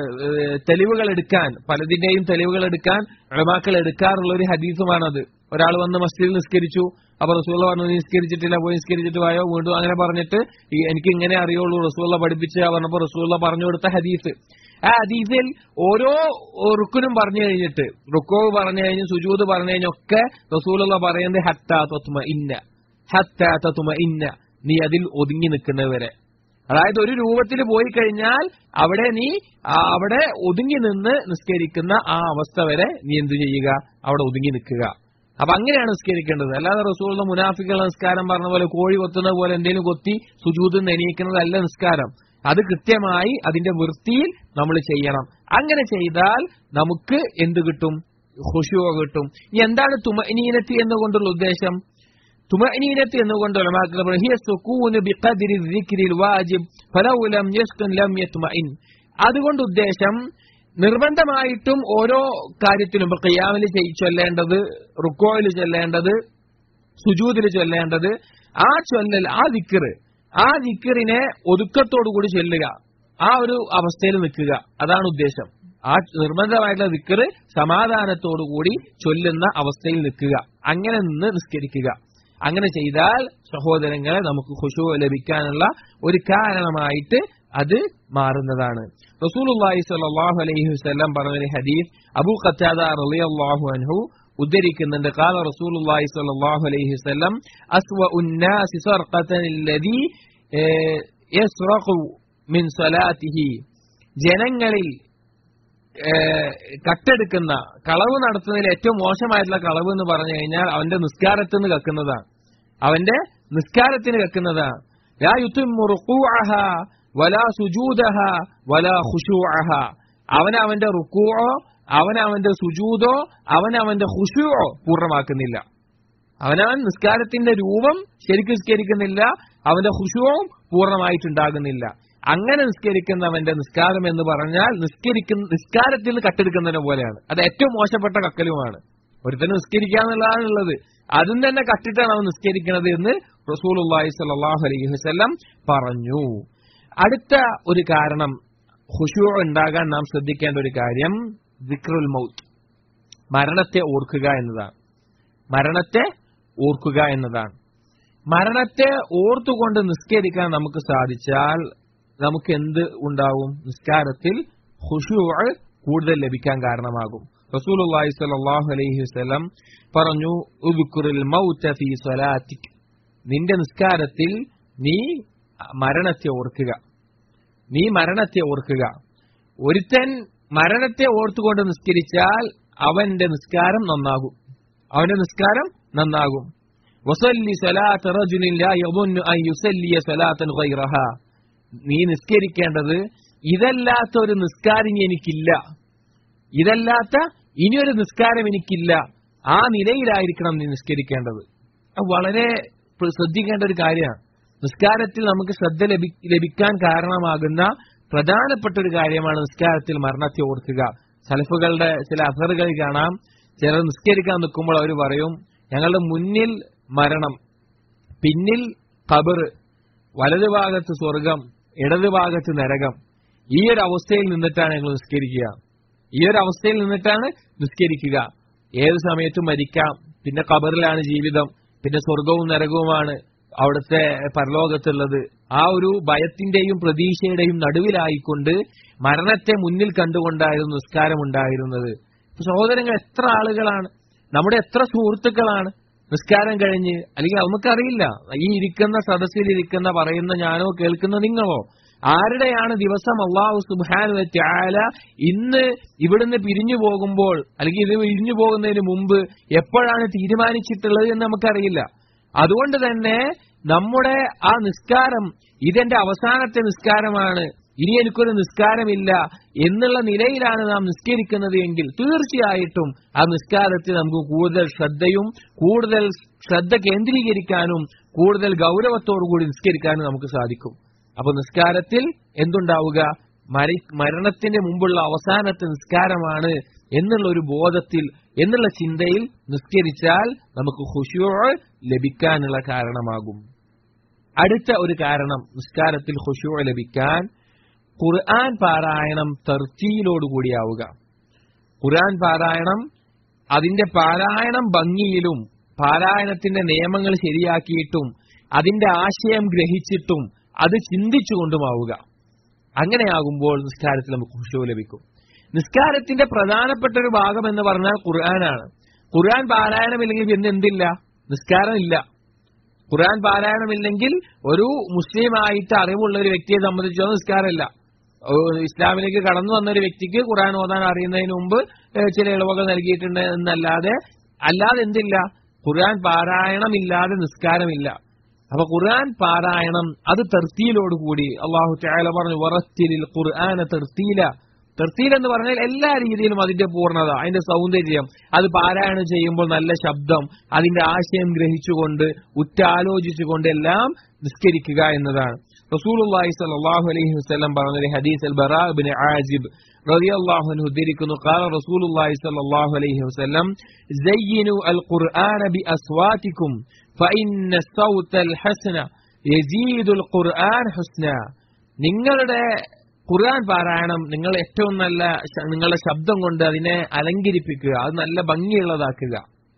തെളിവുകൾ എടുക്കാൻ പലതിന്റെയും തെളിവുകൾ എടുക്കാൻ ഉലമാക്കൾ എടുക്കാറുള്ള ഒരു ഹദീസുമാണത് ഒരാൾ വന്ന് മസ്ജിദിൽ നിസ്കരിച്ചു അപ്പൊ റസൂള്ള പറഞ്ഞു "നീ നിസ്കരിച്ചിട്ടില്ല പോയി നിസ്കരിച്ചിട്ട് വായോ വീണ്ടും അങ്ങനെ പറഞ്ഞിട്ട് "ഈ എനിക്ക് ഇങ്ങനെ അറിയുള്ളൂ റസൂള്ള പഠിപ്പിച്ച പറഞ്ഞപ്പോ റസൂള്ള പറഞ്ഞു കൊടുത്ത ഹദീസ് ആ ഹദീസിൽ ഓരോ റുക്കിനും പറഞ്ഞു കഴിഞ്ഞിട്ട് റുക്കോവ് പറഞ്ഞു കഴിഞ്ഞ് സുജൂത് പറഞ്ഞു കഴിഞ്ഞൊക്കെ റസൂലുള്ള പറയുന്നത് ഹത്താ തത്തുമ ഇന്ന ഹത്താ തത്തുമ ഇന്ന നീ അതിൽ ഒതുങ്ങി നിൽക്കുന്നവരെ അതായത് ഒരു രൂപത്തിൽ പോയി കഴിഞ്ഞാൽ അവിടെ നീ ആ അവിടെ ഒതുങ്ങി നിന്ന് നിസ്കരിക്കുന്ന ആ അവസ്ഥ വരെ നീ എന്തു ചെയ്യുക അവിടെ ഒതുങ്ങി നിൽക്കുക അപ്പൊ അങ്ങനെയാണ് നിസ്കരിക്കേണ്ടത് അല്ലാതെ റസൂളിന്റെ മുനാഫിക്കുള്ള നിസ്കാരം പറഞ്ഞ പോലെ കോഴി കൊത്തുന്ന പോലെ എന്തെങ്കിലും കൊത്തി സുജൂത് എണീക്കുന്നതല്ല നിസ്കാരം അത് കൃത്യമായി അതിന്റെ വൃത്തിയിൽ നമ്മൾ ചെയ്യണം അങ്ങനെ ചെയ്താൽ നമുക്ക് എന്ത് കിട്ടും ഹുഷുവ കിട്ടും ഇനി എന്താണ് തുമനീനത്തി എന്നുകൊണ്ടുള്ള ഉദ്ദേശം തുമനീനത്ത് എന്നുകൊണ്ട് ഉലമാക്കൾ പറഞ്ഞു, "ഹിയ സുകൂന് ബിഖദ്രി ദിക്രിൽ വാജിബ് ഫലൗ ലം യസ്കുൻ ലം യത്മഇൻ." അതുകൊണ്ട് ഉദ്ദേശം നിർബന്ധമായിട്ടും ഓരോ കാര്യത്തിലും ഇപ്പൊ ഖിയാമിൽ ചെയ്- ചൊല്ലേണ്ടത് റുക്കോയിൽ ചൊല്ലേണ്ടത് സുജൂദിൽ ചൊല്ലേണ്ടത് ആ ചൊല്ലൽ ആ ദിക്കറ് ആ ദിക്കറിനെ ഒതുക്കത്തോടുകൂടി ചൊല്ലുക ആ ഒരു അവസ്ഥയിൽ നിൽക്കുക അതാണ് ഉദ്ദേശം ആ നിർബന്ധമായിട്ടുള്ള ദിക്കറ് സമാധാനത്തോടുകൂടി ചൊല്ലുന്ന അവസ്ഥയിൽ നിൽക്കുക അങ്ങനെ നിന്ന് നിസ്കരിക്കുക അങ്ങനെ ചെയ്താൽ സഹോദരങ്ങളെ നമുക്ക് ഖുശു ലഭിക്കാനുള്ള ഒരു കാരണമായിട്ട് അത് മാറുന്നതാണ് റസൂലുള്ളാഹി സ്വല്ലല്ലാഹു അലൈഹി വസല്ലം പറഞ്ഞ ഒരു ഹദീസ് അബൂ ഖത്താദ റളിയല്ലാഹു അൻഹു ഉദ്ധരിക്കുന്നുണ്ട് قال رسول الله صلى الله عليه وسلم أسوأ الناس سرقة الذي ഏഹ്, يسرق من صلاته ജനങ്ങളിൽ ഏഹ്, കട്ടെടുക്കുന്ന കളവ് നടത്തുന്നതിൽ ഏറ്റവും മോശമായിട്ടുള്ള കളവ് എന്ന് പറഞ്ഞു കഴിഞ്ഞാൽ അവന്റെ നിസ്കാരത്തിൽ നിന്ന് കക്കുന്നതാണ് അവന്റെ നിസ്കാരത്തിന് കക്കുന്നതാണ് ലാ യുത്തിമ്മു റുക്കൂഅഹ വലാ സുജൂദഹ വലാ ഖുശൂഅഹ അവൻ അവന്റെ റുക്കൂഅോ അവൻ അവന്റെ സുജൂദോ അവൻ അവന്റെ ഖുശൂഅോ പൂർണ്ണമാക്കുന്നില്ല അവനവൻ നിസ്കാരത്തിന്റെ രൂപം ശരിക്കും നിസ്കരിക്കുന്നില്ല അവന്റെ ഹുഷുവും പൂർണ്ണമായിട്ടുണ്ടാകുന്നില്ല അങ്ങനെ നിസ്കരിക്കുന്നവന്റെ നിസ്കാരം എന്ന് പറഞ്ഞാൽ നിസ്കരിക്കുന്ന നിസ്കാരത്തിൽ നിന്ന് കട്ടെടുക്കുന്നതിനെ പോലെയാണ് അത് ഏറ്റവും മോശപ്പെട്ട കക്കലുമാണ് ഒരുത്തന് നിസ്കരിക്കാന്നുള്ളതാണ് ഉള്ളത് അതും തന്നെ കട്ടിട്ടാണ് അവൻ നിസ്കരിക്കുന്നത് എന്ന് റസൂലുള്ളാഹി സ്വല്ലല്ലാഹു അലൈഹി വസല്ലം പറഞ്ഞു അടുത്ത ഒരു കാരണം ഖുശൂ ഉണ്ടാകാൻ നാം ശ്രദ്ധിക്കേണ്ട ഒരു കാര്യം ദിക്റുൽ മൗത്ത് മരണത്തെ ഓർക്കുക എന്നതാണ് മരണത്തെ ഓർക്കുക എന്നതാണ് മരണത്തെ ഓർത്തുകൊണ്ട് നിസ്കരിക്കാൻ നമുക്ക് സാധിച്ചാൽ നമുക്ക് എന്ത് ഉണ്ടാവും നിസ്കാരത്തിൽ ഖുശൂ കൂടുതൽ ലഭിക്കാൻ കാരണമാകും റസൂലുള്ളാഹി സ്വല്ലല്ലാഹു അലൈഹി വസല്ലം പറഞ്ഞു ഉദ്കുറിൽ മൗത ഫീ സ്വലാത്തിക് നിന്റെ നിസ്കാരത്തിൽ നീ മരണത്തെ ഓർക്കുക നീ മരണത്തെ ഓർക്കുക ഒരുത്തൻ മരണത്തെ ഓർത്തുകൊണ്ട് നിസ്കരിച്ചാൽ അവന്റെ നിസ്കാരം നന്നാകും അവന്റെ നിസ്കാരം നന്നാകും വസല്ലി സലാത്ത റജുലിൻ ലാ യظن അൻ യുസല്ലിയ സലാത്തൻ ഗൈറഹ നീ നിസ്കരിക്കേണ്ടത് ഇതല്ലാത്ത ഒരു നിസ്കാരം ഇനി എനിക്കില്ല ഇതല്ലാത്ത ഇനിയൊരു നിസ്കാരം എനിക്കില്ല ആ നിലയിലായിരിക്കണം നീ നിസ്കരിക്കേണ്ടത് അത് വളരെ പ്ര- ശ്രദ്ധിക്കേണ്ട ഒരു കാര്യമാണ് നിസ്കാരത്തിൽ നമുക്ക് ശ്രദ്ധ ലഭി ലഭിക്കാൻ കാരണമാകുന്ന പ്രധാനപ്പെട്ട ഒരു കാര്യമാണ് നിസ്കാരത്തിൽ മരണത്തെ ഓർക്കുക സലഫുകളുടെ ചില അസറുകളിൽ കാണാം ചിലർ നിസ്കരിക്കാൻ നിൽക്കുമ്പോൾ അവർ പറയും ഞങ്ങളുടെ മുന്നിൽ മരണം പിന്നിൽ കബർ വലതുഭാഗത്ത് സ്വർഗം ഇടതുഭാഗത്ത് നരകം ഈ ഒരു അവസ്ഥയിൽ നിന്നിട്ടാണ് ഞങ്ങൾ നിസ്കരിക്കുക ഈ ഒരു അവസ്ഥയിൽ നിന്നിട്ടാണ് നിസ്കരിക്കുക ഏത് സമയത്തും മരിക്കാം പിന്നെ കബറിലാണ് ജീവിതം പിന്നെ സ്വർഗവും നരകവുമാണ് അവിടുത്തെ പരലോകത്തുള്ളത് ആ ഒരു ഭയത്തിന്റെയും പ്രതീക്ഷയുടെയും നടുവിലായിക്കൊണ്ട് മരണത്തെ മുന്നിൽ കണ്ടുകൊണ്ടായിരുന്നു നിസ്കാരം ഉണ്ടായിരുന്നത് സഹോദരങ്ങൾ എത്ര ആളുകളാണ് നമ്മുടെ എത്ര സുഹൃത്തുക്കളാണ് നിസ്കാരം കഴിഞ്ഞ് അല്ലെങ്കിൽ നമുക്കറിയില്ല ഈ ഇരിക്കുന്ന സദസ്സിൽ ഇരിക്കുന്ന പറയുന്ന ഞാനോ കേൾക്കുന്ന നിങ്ങളോ ആരുടെയാണ് ദിവസം അള്ളാഹു സുബാനു ത്യാല ഇന്ന് ഇവിടുന്ന് പിരിഞ്ഞു പോകുമ്പോൾ അല്ലെങ്കിൽ ഇത് പിരിഞ്ഞു പോകുന്നതിന് മുമ്പ് എപ്പോഴാണ് തീരുമാനിച്ചിട്ടുള്ളത് എന്ന് നമുക്കറിയില്ല അതുകൊണ്ട് തന്നെ നമ്മുടെ ആ നിസ്കാരം ഇതെന്റെ അവസാനത്തെ നിസ്കാരമാണ് ഇനി എനിക്കൊരു നിസ്കാരമില്ല എന്നുള്ള നിലയിലാണ് നാം നിസ്കരിക്കുന്നത് എങ്കിൽ തീർച്ചയായിട്ടും ആ നിസ്കാരത്തിൽ നമുക്ക് കൂടുതൽ ശ്രദ്ധയും കൂടുതൽ ശ്രദ്ധ കേന്ദ്രീകരിക്കാനും കൂടുതൽ ഗൗരവത്തോടു കൂടി നിസ്കരിക്കാനും നമുക്ക് സാധിക്കും അപ്പൊ നിസ്കാരത്തിൽ എന്തുണ്ടാവുക മരി മരണത്തിന്റെ മുമ്പുള്ള അവസാനത്തെ നിസ്കാരമാണ് എന്നുള്ള ഒരു ബോധത്തിൽ എന്നുള്ള ചിന്തയിൽ നിസ്കരിച്ചാൽ നമുക്ക് ഖുശൂ ലഭിക്കാനുള്ള കാരണമാകും അടുത്ത ഒരു കാരണം നിസ്കാരത്തിൽ ഖുശൂ ലഭിക്കാൻ ഖുർആൻ പാരായണം തർച്ചീലോടുകൂടിയാവുക ഖുർആൻ പാരായണം അതിന്റെ പാരായണം ഭംഗിയിലും പാരായണത്തിന്റെ നിയമങ്ങൾ ശരിയാക്കിയിട്ടും അതിന്റെ ആശയം ഗ്രഹിച്ചിട്ടും അത് ചിന്തിച്ചുകൊണ്ടുമാവുക അങ്ങനെയാകുമ്പോൾ നിസ്കാരത്തിൽ നമുക്ക് ഖുശൂ ലഭിക്കും നിസ്കാരത്തിന്റെ പ്രധാനപ്പെട്ട ഒരു ഭാഗം എന്ന് പറഞ്ഞാൽ ഖുർആനാണ് ഖുർആൻ പാരായണമില്ലെങ്കിൽ പിന്നെ എന്തില്ല നിസ്കാരം ഇല്ല ഖുർആൻ പാരായണമില്ലെങ്കിൽ ഒരു മുസ്ലിം ആയിട്ട് അറിവുള്ള ഒരു വ്യക്തിയെ സംബന്ധിച്ചോ നിസ്കാരമില്ല ഏഹ് ഇസ്ലാമിലേക്ക് കടന്നു വന്ന ഒരു വ്യക്തിക്ക് ഖുർആൻ ഓതാൻ അറിയുന്നതിന് മുമ്പ് ഏഹ് ചില ഇളവുകൾ നൽകിയിട്ടുണ്ട് എന്നല്ലാതെ അല്ലാതെ എന്തില്ല ഖുർആൻ പാരായണമില്ലാതെ നിസ്കാരമില്ല അപ്പൊ ഖുർആൻ പാരായണം അത് തെർത്തിയിലോടുകൂടി അള്ളാഹു ചായാല പറഞ്ഞു വറത്തിലിൽ ഖുർആന തെർത്തീല തെർത്തീൽ എന്ന് പറഞ്ഞാൽ എല്ലാ രീതിയിലും അതിന്റെ പൂർണ്ണത അതിന്റെ സൗന്ദര്യം അത് പാരായണം ചെയ്യുമ്പോൾ നല്ല ശബ്ദം അതിന്റെ ആശയം ഗ്രഹിച്ചുകൊണ്ട് ഉറ്റാലോചിച്ചുകൊണ്ട് എല്ലാം നിസ്കരിക്കുക എന്നതാണ് റസൂലുള്ളാഹി സ്വല്ലല്ലാഹു അലൈഹി വസല്ലം പറഞ്ഞ ഒരു ഹദീസ് അൽ ബറാ ഇബ്നു ആസിബ് റളിയല്ലാഹു അൻഹു ഉദ്ധരിക്കുന്നു ഖാല റസൂലുള്ളാഹി സ്വല്ലല്ലാഹു അലൈഹി വസല്ലം സയ്യിനു അൽ ഖുർആന ബി അസ്വാതികും ഫഇന്ന സൗതൽ ഹസന യസീദുൽ ഖുർആൻ ഹുസ്ന നിങ്ങളുടെ ഖുർആൻ പാരായണം നിങ്ങൾ ഏറ്റവും നല്ല ശ- നിങ്ങളുടെ ശബ്ദം കൊണ്ട് അതിനെ അലങ്കരിപ്പിക്കുക അത് നല്ല ഭംഗിയുള്ളതാക്കുക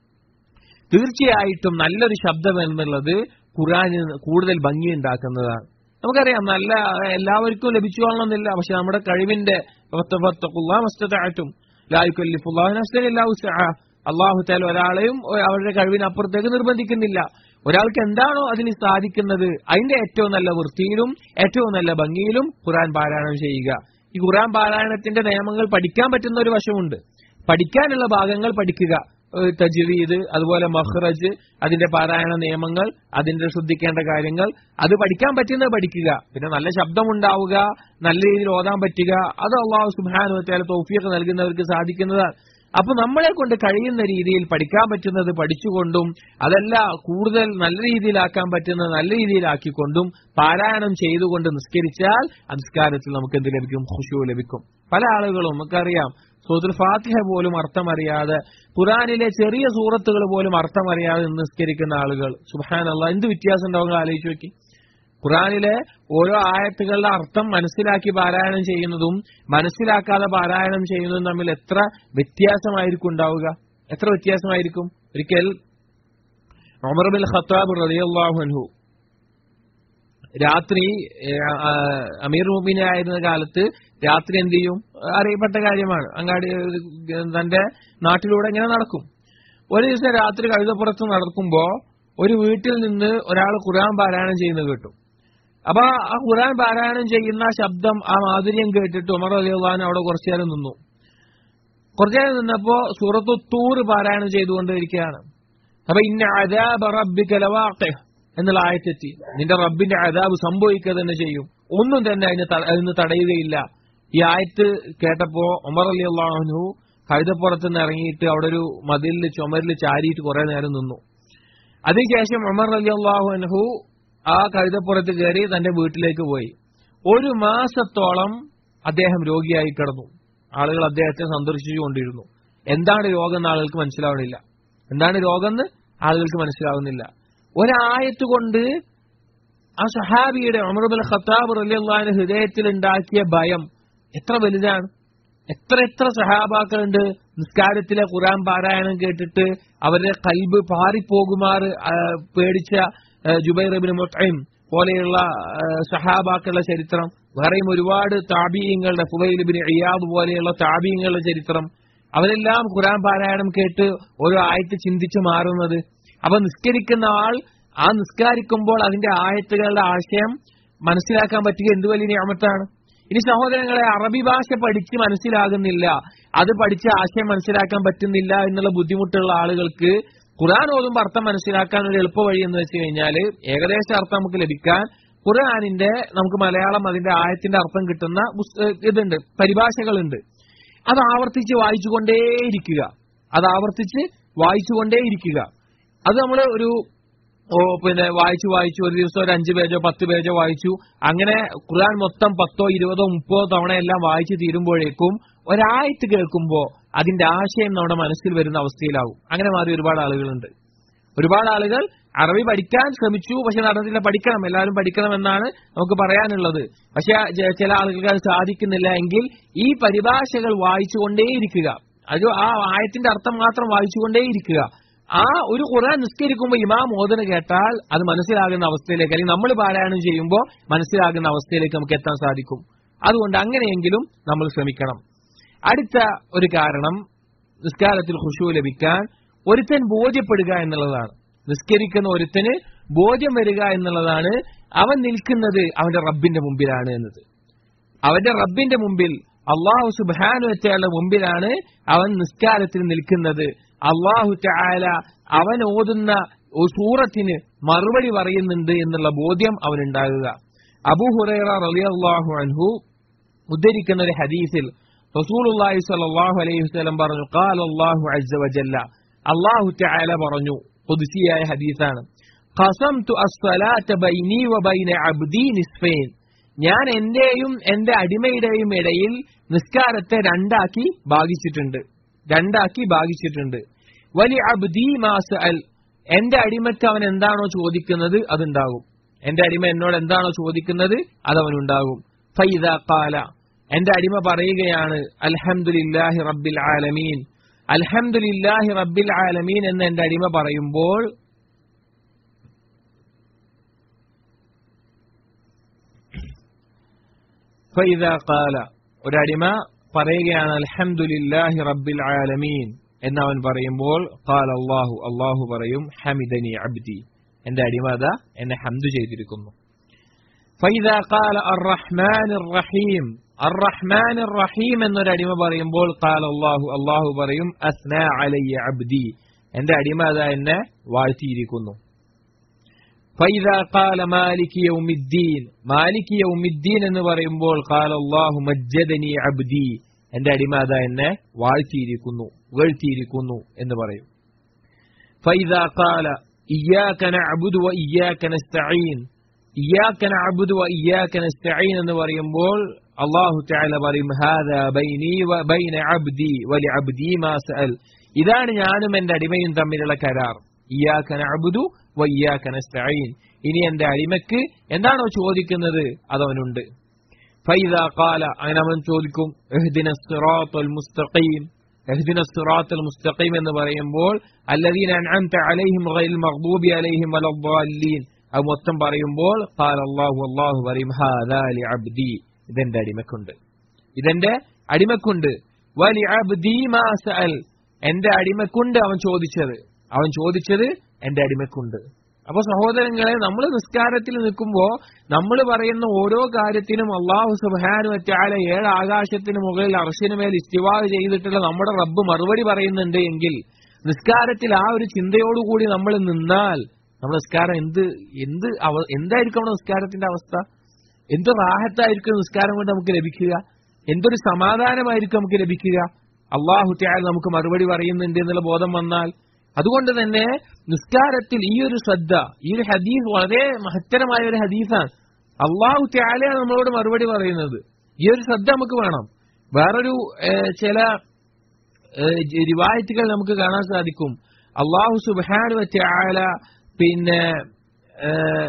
തീർച്ചയായിട്ടും നല്ലൊരു ശബ്ദം എന്നുള്ളത് ഖുർആന് കൂടുതൽ ഭംഗി ഉണ്ടാക്കുന്നതാണ് നമുക്കറിയാം നല്ല എല്ലാവർക്കും ലഭിച്ചുകൊള്ളണമെന്നില്ല പക്ഷെ നമ്മുടെ കഴിവിന്റെ മസ്തതാറ്റും അള്ളാഹു താല ഒരാളെയും അവരുടെ കഴിവിനപ്പുറത്തേക്ക് നിർബന്ധിക്കുന്നില്ല ഒരാൾക്ക് എന്താണോ അതിന് സാധിക്കുന്നത് അതിന്റെ ഏറ്റവും നല്ല വൃത്തിയിലും ഏറ്റവും നല്ല ഭംഗിയിലും ഖുറാൻ പാരായണം ചെയ്യുക ഈ ഖുറാൻ പാരായണത്തിന്റെ നിയമങ്ങൾ പഠിക്കാൻ പറ്റുന്ന ഒരു വശമുണ്ട് പഠിക്കാനുള്ള ഭാഗങ്ങൾ പഠിക്കുക ഏഹ് തജ്വീദ് അതുപോലെ മഹ്റജ് അതിന്റെ പാരായണ നിയമങ്ങൾ അതിന്റെ ശ്രദ്ധിക്കേണ്ട കാര്യങ്ങൾ അത് പഠിക്കാൻ പറ്റുന്നത് പഠിക്കുക പിന്നെ നല്ല ശബ്ദം ഉണ്ടാവുക നല്ല രീതിയിൽ ഓതാൻ പറ്റുക അത് അള്ളാഹു സുബാനുവറ്റാല തൗഫീഖ് നൽകുന്നവർക്ക് സാധിക്കുന്നതാണ് അപ്പൊ നമ്മളെ കൊണ്ട് കഴിയുന്ന രീതിയിൽ പഠിക്കാൻ പറ്റുന്നത് പഠിച്ചുകൊണ്ടും അതല്ല കൂടുതൽ നല്ല രീതിയിലാക്കാൻ പറ്റുന്നത് നല്ല രീതിയിലാക്കിക്കൊണ്ടും പാരായണം ചെയ്തുകൊണ്ട് നിസ്കരിച്ചാൽ ആ നിസ്കാരത്തിൽ നമുക്ക് എന്ത് ലഭിക്കും ഖുശു ലഭിക്കും പല ആളുകളും നമുക്കറിയാം സൂത്തുൽ ഫാത്തിഹ പോലും അർത്ഥമറിയാതെ ഖുറാനിലെ ചെറിയ സൂറത്തുകൾ പോലും അർത്ഥമറിയാതെ നിസ്കരിക്കുന്ന ആളുകൾ സുബാൻ അള്ളാഹ് എന്ത് വ്യത്യാസം ഉണ്ടാവും നിങ്ങൾ ആലോചിച്ച് നോക്കി ഖുറാനിലെ ഓരോ ആയത്തുകളുടെ അർത്ഥം മനസ്സിലാക്കി പാരായണം ചെയ്യുന്നതും മനസ്സിലാക്കാതെ പാരായണം ചെയ്യുന്നതും തമ്മിൽ എത്ര വ്യത്യാസമായിരിക്കും ഉണ്ടാവുക എത്ര വ്യത്യാസമായിരിക്കും ഒരിക്കൽ ഉമർ ബിൻ ഖത്താബ് റളിയല്ലാഹു അൻഹു രാത്രി ഏഹ്, ആ, അമീർ മുബീനായിരുന്ന കാലത്ത് രാത്രി എന്ത് ചെയ്യും അറിയപ്പെട്ട കാര്യമാണ് അങ്ങാടി ഏഹ്, തന്റെ നാട്ടിലൂടെ ഇങ്ങനെ നടക്കും ഒരു ദിവസം രാത്രി കഴുതപ്പുറത്ത് നടക്കുമ്പോ ഒരു വീട്ടിൽ നിന്ന് ഒരാൾ ഖുർആൻ പാരായണം ചെയ്യുന്നത് കേട്ടു അപ്പൊ ആ ഖുർആൻ പാരായണം ചെയ്യുന്ന ശബ്ദം ആ മാധുര്യം കേട്ടിട്ട് ഉമർ അലിയുള്ളഹാൻ അവിടെ കുറച്ചു നേരം നിന്നു കുറച്ചു നേരം നിന്നപ്പോ സൂറത്തു തൂർ പാരായണം ചെയ്തുകൊണ്ടിരിക്കുകയാണ് അപ്പൊ ഇന്ന അദാബ റബ്ബിക ലവാഖിഹ് എന്നുള്ള ആയത്തെത്തി നിന്റെ റബ്ബിന്റെ അദാബ് സംഭവിക്കുക തന്നെ ചെയ്യും ഒന്നും തന്നെ അതിന് ത- അതിന് തടയുകയില്ല ഈ ആയത്ത് കേട്ടപ്പോ ഉമർ അലി അള്ളാഹു കഴുതപ്പുറത്ത് നിന്ന് ഇറങ്ങിയിട്ട് അവിടെ ഒരു മതിലിൽ ചുമരിൽ ചാരിയിട്ട് കുറെ നേരം നിന്നു അതിനുശേഷം ഉമർ അലി അള്ളാഹു അൻഹു ആ കഴുതപ്പുറത്ത് കയറി തന്റെ വീട്ടിലേക്ക് പോയി ഒരു മാസത്തോളം അദ്ദേഹം രോഗിയായി കിടന്നു ആളുകൾ അദ്ദേഹത്തെ സന്ദർശിച്ചുകൊണ്ടിരുന്നു എന്താണ് രോഗം എന്ന് ആളുകൾക്ക് മനസ്സിലാവണില്ല എന്താണ് രോഗം എന്ന് ആളുകൾക്ക് മനസ്സിലാവുന്നില്ല ഒരായത്ത് കൊണ്ട് ആ സഹാബിയുടെ ഉമർബുൽ ഖത്താബ് റലിയുള്ള ഹൃദയത്തിൽ ഉണ്ടാക്കിയ ഭയം എത്ര വലുതാണ് എത്ര എത്ര സഹാബാക്കളുണ്ട് നിസ്കാരത്തിലെ ഖുറാൻ പാരായണം കേട്ടിട്ട് അവരുടെ കൽബ് പാറിപ്പോകുമാറ് ആ, പേടിച്ച ആ, ജുബൈർ ഇബ്നു മുത്തൈം പോലെയുള്ള ആ, സഹാബാക്കളുടെ ചരിത്രം വേറെയും ഒരുപാട് താബീയങ്ങളുടെ ഫുലൈൽ ബിൻ ഇയാദ് പോലെയുള്ള താബീയങ്ങളുടെ ചരിത്രം അവരെല്ലാം ഖുറാൻ പാരായണം കേട്ട് ഓരോ ആയത്ത് ചിന്തിച്ച് മാറുന്നത് അപ്പൊ നിസ്കരിക്കുന്ന ആൾ ആ നിസ്കാരിക്കുമ്പോൾ അതിന്റെ ആയത്തുകളുടെ ആശയം മനസ്സിലാക്കാൻ പറ്റുക എന്ത് വലിയ നിയമത്താണ് ഇനി സഹോദരങ്ങളെ അറബി ഭാഷ പഠിച്ച് മനസ്സിലാകുന്നില്ല അത് പഠിച്ച് ആശയം മനസ്സിലാക്കാൻ പറ്റുന്നില്ല എന്നുള്ള ബുദ്ധിമുട്ടുള്ള ആളുകൾക്ക് ഖുർആൻ ഓതുമ്പോൾ അർത്ഥം മനസ്സിലാക്കാൻ ഒരു എളുപ്പ വഴി എന്ന് വെച്ച് കഴിഞ്ഞാൽ ഏകദേശ അർത്ഥം നമുക്ക് ലഭിക്കാൻ ഖുർആാനിന്റെ നമുക്ക് മലയാളം അതിന്റെ ആയത്തിന്റെ അർത്ഥം കിട്ടുന്ന പുസ്ത- ഇതുണ്ട് പരിഭാഷകളുണ്ട് അത് ആവർത്തിച്ച് വായിച്ചുകൊണ്ടേയിരിക്കുക അത് ആവർത്തിച്ച് വായിച്ചുകൊണ്ടേയിരിക്കുക അത് നമ്മൾ ഒരു ഓ പിന്നെ വായിച്ചു വായിച്ചു ഒരു ദിവസം ഒരു അഞ്ച് പേജോ പത്ത് പേജോ വായിച്ചു അങ്ങനെ ഖുർആൻ മൊത്തം പത്തോ ഇരുപതോ മുപ്പതോ തവണ എല്ലാം വായിച്ചു തീരുമ്പോഴേക്കും ഒരായത്ത് കേൾക്കുമ്പോ അതിന്റെ ആശയം നമ്മുടെ മനസ്സിൽ വരുന്ന അവസ്ഥയിലാവും അങ്ങനെ മാറി ഒരുപാട് ആളുകളുണ്ട് ഒരുപാട് ആളുകൾ അറബി പഠിക്കാൻ ശ്രമിച്ചു പക്ഷെ നടന്നില്ല പഠിക്കണം എല്ലാവരും പഠിക്കണം എന്നാണ് നമുക്ക് പറയാനുള്ളത് പക്ഷെ ജ- ചില ആളുകൾക്ക് അത് സാധിക്കുന്നില്ല എങ്കിൽ ഈ പരിഭാഷകൾ വായിച്ചുകൊണ്ടേയിരിക്കുക അത് ആ ആയത്തിന്റെ അർത്ഥം മാത്രം വായിച്ചുകൊണ്ടേയിരിക്കുക ആ ഒരു ഖുർആൻ നിസ്കരിക്കുമ്പോൾ ഇമാം മോദന കേട്ടാൽ അത് മനസ്സിലാകുന്ന അവസ്ഥയിലേക്ക് അല്ലെങ്കിൽ നമ്മൾ പാരായണം ചെയ്യുമ്പോൾ മനസ്സിലാകുന്ന അവസ്ഥയിലേക്ക് നമുക്ക് എത്താൻ സാധിക്കും അതുകൊണ്ട് അങ്ങനെയെങ്കിലും നമ്മൾ ശ്രമിക്കണം അടുത്ത ഒരു കാരണം നിസ്കാരത്തിൽ ഖുശു ലഭിക്കാൻ ഒരുത്തൻ ബോധ്യപ്പെടുക എന്നുള്ളതാണ് നിസ്കരിക്കുന്ന ഒരുത്തന് ബോധ്യം വരിക എന്നുള്ളതാണ് അവൻ നിൽക്കുന്നത് അവന്റെ റബ്ബിന്റെ മുമ്പിലാണ് എന്നത് അവന്റെ റബ്ബിന്റെ മുമ്പിൽ അള്ളാഹു സുബാനു വറ്റയുടെ മുമ്പിലാണ് അവൻ നിസ്കാരത്തിൽ നിൽക്കുന്നത് അള്ളാഹു ചായാല അവൻ ഓതുന്ന ഒരു സൂറത്തിന് മറുപടി പറയുന്നുണ്ട് എന്നുള്ള ബോധ്യം അവനുണ്ടാകുക അബു ഹുറൈറ റളിയല്ലാഹു അൻഹു ഉദ്ധരിക്കുന്ന ഒരു ഹദീസിൽ റസൂലുള്ളാഹി സ്വല്ലല്ലാഹു അലൈഹി വസല്ലം പറഞ്ഞു ഖാല അല്ലാഹു അസ്സ വജല്ല അല്ലാഹു തആല പറഞ്ഞു ഖുദ്സിയായ ഹദീസാണ് ഖസംതു അസ്സലാത ബൈനി വബൈന അബ്ദി നിസ്ഫൈൻ ഞാൻ എന്റെയും എന്റെ അടിമയുടെയും ഇടയിൽ നിസ്കാരത്തെ രണ്ടാക്കി ഭാഗിച്ചിട്ടുണ്ട് രണ്ടാക്കി ഭാഗിച്ചിട്ടുണ്ട് വലി അബ്ദി മാസ് അൽ എന്റെ അടിമയ്ക്ക് അവൻ എന്താണോ ചോദിക്കുന്നത് അതുണ്ടാകും എന്റെ അടിമ എന്നോട് എന്താണോ ചോദിക്കുന്നത് അതവനുണ്ടാകും ഫൈദ കാല എന്റെ അടിമ പറയുകയാണ് അൽഹംദുലില്ലാഹി റബ്ബിൽ ആലമീൻ അൽഹംദുലില്ലാഹി റബ്ബിൽ ആലമീൻ എന്ന് എന്റെ അടിമ പറയുമ്പോൾ ഫൈദ കാല ഒരടിമ പറയുകയാണ് അൽഹംദുലില്ലാഹി റബ്ബിൽ ആലമീൻ എന്ന് അവൻ പറയുമ്പോൾ കാൽ അള്ളാഹു അള്ളാഹു പറയും ഹമിദനി അബ്ദി എന്റെ അടിമ അതാ എന്നെ ഹംദു ചെയ്തിരിക്കുന്നു ഫൈദ കാല അർറഹ്മാൻ റഹീം അർറഹ്മാൻ റഹീം എന്നൊരു അടിമ പറയുമ്പോൾ കാൽ അള്ളാഹു അള്ളാഹു പറയും അസ്ന അലയ്യ അബ്ദി എന്റെ അടിമ അതാ എന്നെ വാഴ്ത്തിയിരിക്കുന്നു ഫൈദ കാല മാലിക് യൗമിദ്ദീൻ മാലിക് യൗമിദ്ദീൻ എന്ന് പറയുമ്പോൾ കാല അള്ളാഹു മജ്ജദനി അബ്ദി എന്റെ അടിമ അതാ എന്നെ വാഴ്ത്തിയിരിക്കുന്നു പുകഴ്ത്തിയിരിക്കുന്നു എന്ന് പറയും ഫൈദ കാല ഇയ്യാക നഅ്ബുദു വ ഇയ്യാക നസ്തഈൻ ഇയ്യാക നഅ്ബുദു വ ഇയ്യാക നസ്തഈൻ എന്ന് പറയുമ്പോൾ അല്ലാഹു തആല പറയും ഹാദാ ബൈനി വ ബൈന അബ്ദി വലി അബ്ദി മാ സഅൽ ഇതാണ് ഞാനും എന്റെ അടിമയും തമ്മിലുള്ള കരാർ ഇയ്യാക നഅ്ബുദു വയ്യാക നസ്തഈൻ ഇനി എന്റെ അടിമക്ക് എന്താണോ ചോദിക്കുന്നത് അതവനുണ്ട് ഫൈദ ഖാല അങ്ങനെ അവൻ ചോദിക്കും ഇഹ്ദിന സിറാത്തൽ മുസ്തഖീം ഇഹ്ദിന സിറാത്തൽ മുസ്തഖീം എന്ന് പറയുമ്പോൾ അല്ലദീന അൻഅംത അലൈഹിം ഗൈൽ മഗ്ദൂബി അലൈഹിം വലദ്ദാലീൻ അത് മൊത്തം പറയുമ്പോൾ ഖാല അല്ലാഹു അല്ലാഹു പറയും ഹാദാ ലിഅബ്ദി ഇതെന്റെ അടിമക്കുണ്ട് ഇതെന്റെ അടിമക്കുണ്ട് വലി അബ്ദി മാ സഅൽ എന്റെ അടിമക്കുണ്ട് അവൻ ചോദിച്ചത് അവൻ ചോദിച്ചത് എന്റെ അടിമക്കുണ്ട് അപ്പൊ സഹോദരങ്ങളെ നമ്മൾ നിസ്കാരത്തിൽ നിൽക്കുമ്പോ നമ്മൾ പറയുന്ന ഓരോ കാര്യത്തിനും അള്ളാഹു സുബാനു വറ്റാല ഏഴ് ആകാശത്തിന് മുകളിൽ അർശിന് മേൽ ഇസ്തിവാ ചെയ്തിട്ടുള്ള നമ്മുടെ റബ്ബ് മറുപടി പറയുന്നുണ്ട് എങ്കിൽ നിസ്കാരത്തിൽ ആ ഒരു ചിന്തയോടുകൂടി നമ്മൾ നിന്നാൽ നമ്മുടെ നിസ്കാരം എന്ത് എന്ത് അവ- എന്തായിരിക്കും നമ്മുടെ നിസ്കാരത്തിന്റെ അവസ്ഥ എന്ത് റാഹത്തായിരിക്കും നിസ്കാരം കൊണ്ട് നമുക്ക് ലഭിക്കുക എന്തൊരു സമാധാനമായിരിക്കും നമുക്ക് ലഭിക്കുക അള്ളാഹു ത്യാൽ നമുക്ക് മറുപടി പറയുന്നുണ്ട് എന്നുള്ള ബോധം വന്നാൽ അതുകൊണ്ട് തന്നെ നിസ്കാരത്തിൽ ഈ ഒരു ശ്രദ്ധ ഈ ഒരു ഹദീസ് വളരെ മഹത്തരമായ ഒരു ഹദീസാണ് അള്ളാഹു ത്യാലയാണ് നമ്മളോട് മറുപടി പറയുന്നത് ഈ ഒരു ശ്രദ്ധ നമുക്ക് വേണം വേറൊരു ഏഹ്, ചില ഏഹ്, റിവായത്തുകൾ നമുക്ക് കാണാൻ സാധിക്കും അള്ളാഹു സുബാനു ത്യാല പിന്നെ ഏഹ്,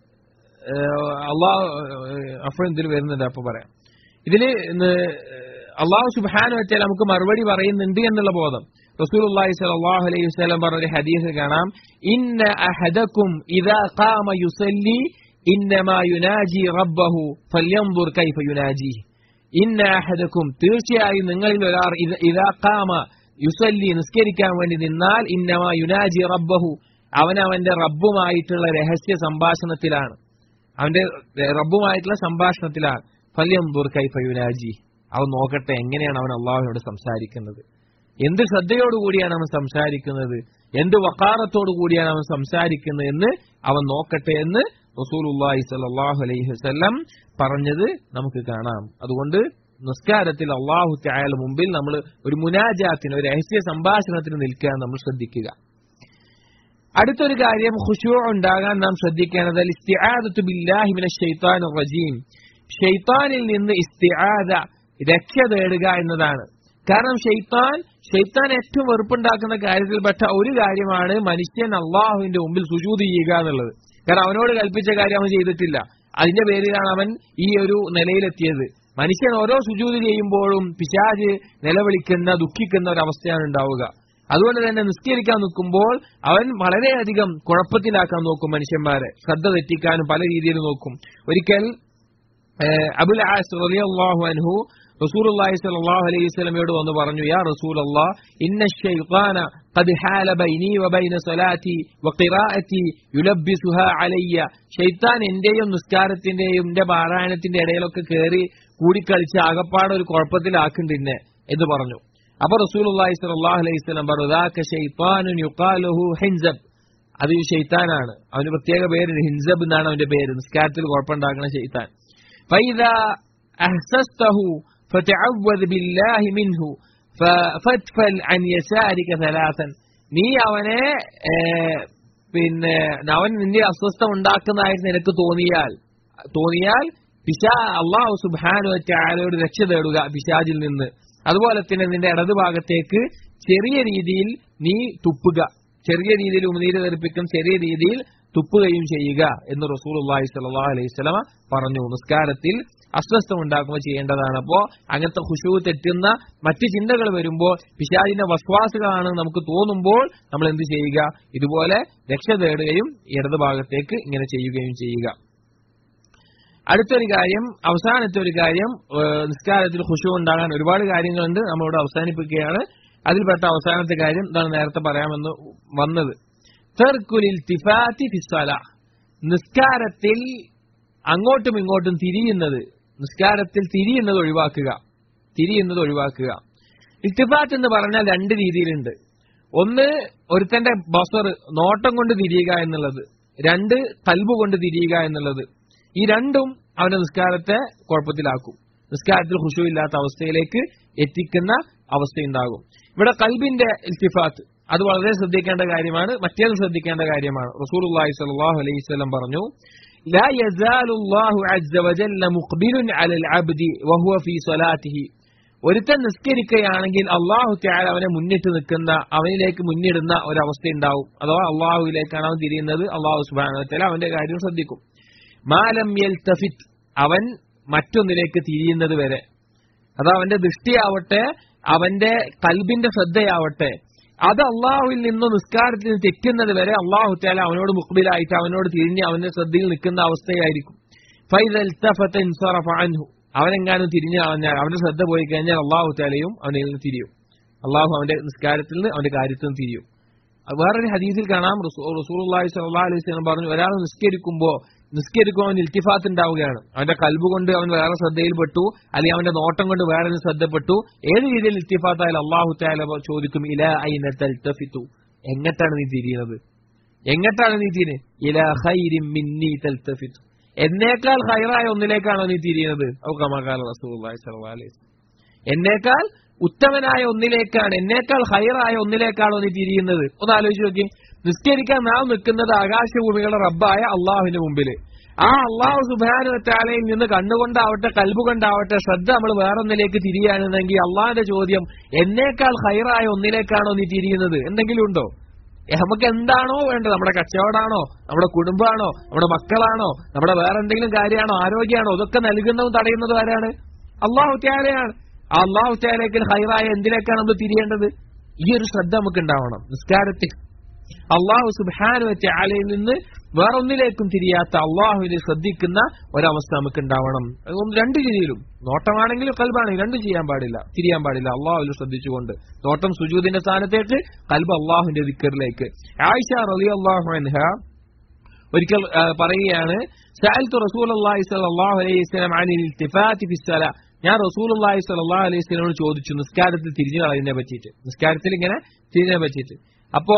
ഏഹ്, അള്ളാഹു അപ്പൊ ഇതിൽ വരുന്നുണ്ട് അപ്പൊ പറയാം ഇതില് ഇന്ന് അള്ളാഹു സുബാനു വെച്ചാൽ നമുക്ക് മറുപടി പറയുന്നുണ്ട് എന്നുള്ള ബോധം റസൂലുള്ളാഹി സ്വല്ലല്ലാഹു അലൈഹി വസല്ലം പറഞ്ഞ ഒരു ഹദീസ് കാണാം ഇന്ന അഹദക്കും ഇദാ ഖാമ യുസല്ലി ഇന്നമാ യുനാജി റബ്ബഹു ഫല്യൻദുർ കൈഫ യുനാജി ഇന്ന അഹദക്കും തീർച്ചയായും നിങ്ങളിൽ ഒരാൾ ഇദ- ഇദാ ഖാമ യുസല്ലി നിസ്കരിക്കാൻ വേണ്ടി നിന്നാൽ ഇന്നമാ യുനാജി റബ്ബഹു അവൻ അവന്റെ റബ്ബുമായിട്ടുള്ള രഹസ്യ സംഭാഷണത്തിലാണ് അവന്റെ റബ്ബുമായിട്ടുള്ള സംഭാഷണത്തിലാണ് ഫല്യംദുർ കൈഫ യുനാജി അവൻ നോക്കട്ടെ എങ്ങനെയാണ് അവൻ അള്ളാഹുവിനോട് സംസാരിക്കുന്നത് എന്ത് ശ്രദ്ധയോടുകൂടിയാണ് അവൻ സംസാരിക്കുന്നത് എന്ത് വക്കാറത്തോടു കൂടിയാണ് അവൻ സംസാരിക്കുന്നത് എന്ന് അവൻ നോക്കട്ടെ എന്ന് റസൂലുള്ളാഹി സ്വല്ലല്ലാഹു അലൈഹി വസല്ലം പറഞ്ഞത് നമുക്ക് കാണാം അതുകൊണ്ട് നിസ്കാരത്തിൽ അള്ളാഹു ത്യായാലും മുമ്പിൽ നമ്മൾ ഒരു മുനാജാത്തിന് ഒരു രഹസ്യ സംഭാഷണത്തിന് നിൽക്കാൻ നമ്മൾ ശ്രദ്ധിക്കുക അടുത്തൊരു കാര്യം ഖുശൂ ഉണ്ടാകാൻ നാം ശ്രദ്ധിക്കേണ്ടത് ഇസ്തിആദത്തു ബില്ലാഹി മിനശ് ശൈത്താനിർ റജീം ഷെയ്ത്താനിൽ നിന്ന് ഇസ്തിആദ രക്ഷ തേടുക എന്നതാണ് കാരണം ഷെയ്ത്താൻ ഷെയ്ത്താൻ ഏറ്റവും വെറുപ്പുണ്ടാക്കുന്ന കാര്യത്തിൽപ്പെട്ട ഒരു കാര്യമാണ് മനുഷ്യൻ അള്ളാഹുവിന്റെ മുമ്പിൽ സുജൂത് ചെയ്യുക എന്നുള്ളത് കാരണം അവനോട് കൽപ്പിച്ച കാര്യം അവൻ ചെയ്തിട്ടില്ല അതിന്റെ പേരിലാണ് അവൻ ഈ ഒരു നിലയിലെത്തിയത് മനുഷ്യൻ ഓരോ സുജൂത് ചെയ്യുമ്പോഴും പിശാജ് നിലവിളിക്കുന്ന ദുഃഖിക്കുന്ന ഒരു അവസ്ഥയാണ് ഉണ്ടാവുക അതുകൊണ്ട് തന്നെ നിസ്കരിക്കാൻ നിൽക്കുമ്പോൾ അവൻ വളരെയധികം കുഴപ്പത്തിലാക്കാൻ നോക്കും മനുഷ്യന്മാരെ ശ്രദ്ധ തെറ്റിക്കാനും പല രീതിയിൽ നോക്കും ഒരിക്കൽ ഏഹ് അബുൽ ആസ് റളിയല്ലാഹു അൻഹു റസൂലുള്ളാഹി സ്വല്ലല്ലാഹു അലൈഹി വസല്ലമയോട് വന്ന് പറഞ്ഞു യാ റസൂലല്ലാഹ് ഇന്ന ശൈത്താന ഖദ് ഹാല ബൈനി വബൈന സ്വലാത്തി വഖിറാഅത്തി യുലബ്ബിസുഹാ അലയ്യ ശൈത്താൻ എന്റെയും നിസ്കാരത്തിന്റെയും എന്റെ പാരായണത്തിന്റെ ഇടയിലൊക്കെ കയറി കൂടിക്കളിച്ച് ആകപ്പാടെ ഒരു കുഴപ്പത്തിലാക്കുന്നുണ്ട് എന്നെ എന്ന് പറഞ്ഞു അപ്പൊ റസൂലുള്ളാഹി സ്വല്ലല്ലാഹു അലൈഹി വസല്ലം പറഞ്ഞു ദാക ശൈത്താനുൻ യുഖാലുഹു ഹിൻസബ് അത് ഈ ഷെയ്ത്താനാണ് അവന് പ്രത്യേക പേര് ഹിൻസബ് എന്നാണ് അവന്റെ പേര് നിസ്കാരത്തിൽ കുഴപ്പമുണ്ടാക്കുന്ന ഷെയ്ത്താൻ فإذا أحسسته فتعوذ بالله منه ففتفل عن يسارك ثلاثا നീ അവനെ ഏഹ്, പിന്നെ അവൻ നിന്റെ അസ്വസ്ഥ ഉണ്ടാക്കുന്നതായിട്ട് നിനക്ക് തോന്നിയാൽ തോന്നിയാൽ പിശാ അള്ളാഹു സുബാനു ആലോട് രക്ഷ തേടുക പിശാജിൽ നിന്ന് അതുപോലെ തന്നെ നിന്റെ ഇടതുഭാഗത്തേക്ക് ചെറിയ രീതിയിൽ നീ തുപ്പുക ചെറിയ രീതിയിൽ ഉമിനീര് തെറിപ്പിക്കും ചെറിയ രീതിയിൽ തുപ്പുകയും ചെയ്യുക എന്ന് റസൂൽ അള്ളാഹി സ്വല്ലല്ലാഹു അലൈഹി സ്വലമ പറഞ്ഞു നിസ്കാരത്തിൽ അസ്വസ്ഥ ഉണ്ടാക്കുമ്പോൾ ചെയ്യേണ്ടതാണ് അപ്പോ അങ്ങനത്തെ ഖുശൂ തെറ്റുന്ന മറ്റ് ചിന്തകൾ വരുമ്പോൾ പിശാചിന്റെ വസ്വാസുകളാണ് നമുക്ക് തോന്നുമ്പോൾ നമ്മൾ എന്ത് ചെയ്യുക ഇതുപോലെ രക്ഷ തേടുകയും ഇടത് ഭാഗത്തേക്ക് ഇങ്ങനെ ചെയ്യുകയും ചെയ്യുക അടുത്തൊരു കാര്യം അവസാനത്തെ ഒരു കാര്യം ഏഹ് നിസ്കാരത്തിൽ ഖുശൂ ഉണ്ടാകാൻ ഒരുപാട് കാര്യങ്ങളുണ്ട് നമ്മളിവിടെ അവസാനിപ്പിക്കുകയാണ് അതിൽപ്പെട്ട അവസാനത്തെ കാര്യം ഇതാണ് നേരത്തെ പറയാമെന്ന് വന്നത് തെർക്കുൽ ഇൽത്തിഫാത്തി ഫിസ്സല നിസ്കാരത്തിൽ അങ്ങോട്ടും ഇങ്ങോട്ടും തിരിയുന്നത് നിസ്കാരത്തിൽ തിരിയുന്നത് ഒഴിവാക്കുക തിരിയുന്നത് ഒഴിവാക്കുക ഇൽത്തിഫാത്ത് എന്ന് പറഞ്ഞാൽ രണ്ട് രീതിയിലുണ്ട് ഒന്ന് ഒരുത്തന്റെ ബസർ നോട്ടം കൊണ്ട് തിരിയുക എന്നുള്ളത് രണ്ട് കൽബ് കൊണ്ട് തിരിയുക എന്നുള്ളത് ഈ രണ്ടും അവന്റെ നിസ്കാരത്തെ കുഴപ്പത്തിലാക്കും നിസ്കാരത്തിൽ ഖുശു ഇല്ലാത്ത അവസ്ഥയിലേക്ക് എത്തിക്കുന്ന അവസ്ഥയുണ്ടാകും ഇവിടെ കൽബിന്റെ ഇൽത്തിഫാത്ത് അത് വളരെ ശ്രദ്ധിക്കേണ്ട കാര്യമാണ് മറ്റേത് ശ്രദ്ധിക്കേണ്ട കാര്യമാണ് റസൂലുള്ളാഹി സ്വല്ലല്ലാഹു അലൈഹി വസല്ലം പറഞ്ഞു لا يزال الله عز وجل مقبل على العبد وهو في صلاته ഒരുത്തൻ നിസ്കരിക്കുകയാണെങ്കിൽ അള്ളാഹു ത്യാൽ അവനെ മുന്നിട്ട് നിൽക്കുന്ന അവനിലേക്ക് മുന്നിടുന്ന ഒരവസ്ഥ ഉണ്ടാവും അഥവാ അള്ളാഹുവിലേക്കാണ് അവൻ തിരിയുന്നത് അള്ളാഹു സുബാനത്തല അവന്റെ കാര്യം ശ്രദ്ധിക്കും മാലം യൽ തഫിത്ത് അവൻ മറ്റൊന്നിലേക്ക് തിരിയുന്നത് വരെ അത് അവന്റെ ദൃഷ്ടിയാവട്ടെ അവന്റെ കൽബിന്റെ ശ്രദ്ധയാവട്ടെ അത് അള്ളാഹുവിൽ നിന്ന് നിസ്കാരത്തിൽ നിന്ന് തെറ്റുന്നത് വരെ അള്ളാഹു ത്യാല അവനോട് മുഖബിലായിട്ട് അവനോട് തിരിഞ്ഞ് അവന്റെ ശ്രദ്ധയിൽ നിൽക്കുന്ന അവസ്ഥയായിരിക്കും ഫൈദൽ അൻഹു അവനെങ്ങാനും തിരിഞ്ഞു കളഞ്ഞാൽ അവന്റെ ശ്രദ്ധ പോയി കഴിഞ്ഞാൽ അള്ളാഹു താലയും അവനിൽ നിന്ന് തിരിയും അള്ളാഹു അവന്റെ നിസ്കാരത്തിൽ നിന്ന് അവന്റെ കാര്യത്തിൽ നിന്ന് തിരിയും അത് വേറൊരു ഹദീസിൽ കാണാം റസൂർലാഹി സല്ലാ അലൈഹി സ്വലം പറഞ്ഞു ഒരാൾ നിസ്കരിക്കുമ്പോ നിസ്കരിക്കുമ്പോൾ അവൻ ഇൽത്തിഫാത്ത് ഉണ്ടാവുകയാണ് അവന്റെ കൽബ് കൊണ്ട് അവൻ വേറെ ശ്രദ്ധയിൽപ്പെട്ടു അല്ലെങ്കിൽ അവന്റെ നോട്ടം കൊണ്ട് വേറെ ശ്രദ്ധപ്പെട്ടു ഏത് രീതിയിൽ ഇൽത്തിഫാത്തായാലും അള്ളാഹു താല ചോദിക്കും ഇല ഐന തൽത്തഫിത്തു എങ്ങട്ടാണ് നീ തിരിയുന്നത് എങ്ങട്ടാണ് നീ തിരിയുന്നത് ഇല ഹൈരിം മിന്നി തൽത്തഫിത്തു എന്നേക്കാൾ ഹൈറായ ഒന്നിലേക്കാണോ നീ തിരിയുന്നത് ഔക്കമാകാല റസൂലുള്ളാഹി സ്വല്ലല്ലാഹു അലൈഹി വസല്ലം എന്നേക്കാൾ ഉത്തമനായ ഒന്നിലേക്കാണ് എന്നേക്കാൾ ഹൈറായ ഒന്നിലേക്കാണോ നീ തിരിയുന്നത് ഒന്ന് ആലോചിച്ച് നോക്കി നിസ്കരിക്കാൻ നാം നിൽക്കുന്നത് ആകാശഭൂമികളുടെ റബ്ബായ അള്ളാഹുവിന്റെ മുമ്പിൽ ആ അള്ളാഹു സുബാനുവറ്റാലയിൽ നിന്ന് കണ്ണുകൊണ്ടാവട്ടെ കൽബുകൊണ്ടാവട്ടെ ശ്രദ്ധ നമ്മൾ വേറൊന്നിലേക്ക് തിരിയാണെന്നെങ്കിൽ അള്ളാഹിന്റെ ചോദ്യം എന്നേക്കാൾ ഹൈറായ ഒന്നിലേക്കാണോ നീ തിരിയുന്നത് എന്തെങ്കിലും ഉണ്ടോ നമുക്ക് എന്താണോ വേണ്ടത് നമ്മുടെ കച്ചവടമാണോ നമ്മുടെ കുടുംബമാണോ നമ്മുടെ മക്കളാണോ നമ്മുടെ വേറെ എന്തെങ്കിലും കാര്യമാണോ ആരോഗ്യമാണോ ഇതൊക്കെ നൽകുന്നതും തടയുന്നതും ആരാണ് അള്ളാഹു ത്യാലയാണ് ആ അള്ളാഹു ത്യാലേക്ക് ഹൈറായ എന്തിലേക്കാണ് നമ്മൾ തിരിയേണ്ടത് ഈ ഒരു ശ്രദ്ധ നമുക്ക് ഉണ്ടാവണം നിസ്കാരത്തിൽ അള്ളാഹു സുബാനു ത്യാലയിൽ നിന്ന് വേറൊന്നിലേക്കും തിരിയാത്ത അള്ളാഹുവിനെ ശ്രദ്ധിക്കുന്ന ഒരവസ്ഥ നമുക്ക് ഉണ്ടാവണം അതുകൊണ്ട് രണ്ട് രീതിയിലും നോട്ടമാണെങ്കിലും കൽബാണെങ്കിലും രണ്ടും ചെയ്യാൻ പാടില്ല തിരിയാൻ പാടില്ല അള്ളാഹുവിൽ ശ്രദ്ധിച്ചുകൊണ്ട് നോട്ടം സുജൂദിന്റെ സ്ഥാനത്തേക്ക് കൽബ് അള്ളാഹുവിന്റെ ദിക്കറിലേക്ക് ആയിഷ റലി അള്ളാഹു അൻഹ ഒരിക്കൽ പറയുകയാണ് സഅൽതു റസൂലുള്ളാഹി സ്വല്ലല്ലാഹു അലൈഹി വസല്ലം അനിൽ ഇൽതിഫാത്തി ഫിസ്സല ഞാൻ റസൂലുള്ളാഹി സ്വല്ലല്ലാഹു അലൈഹി വസല്ലമോട് ചോദിച്ചു നിസ്കാരത്തിൽ തിരിഞ്ഞു കളയുന്നതിനെ പറ്റിയിട്ട് നിസ്കാരത്തിൽ ഇങ്ങനെ തിരിഞ്ഞതിനെ പറ്റിയിട്ട് അപ്പോ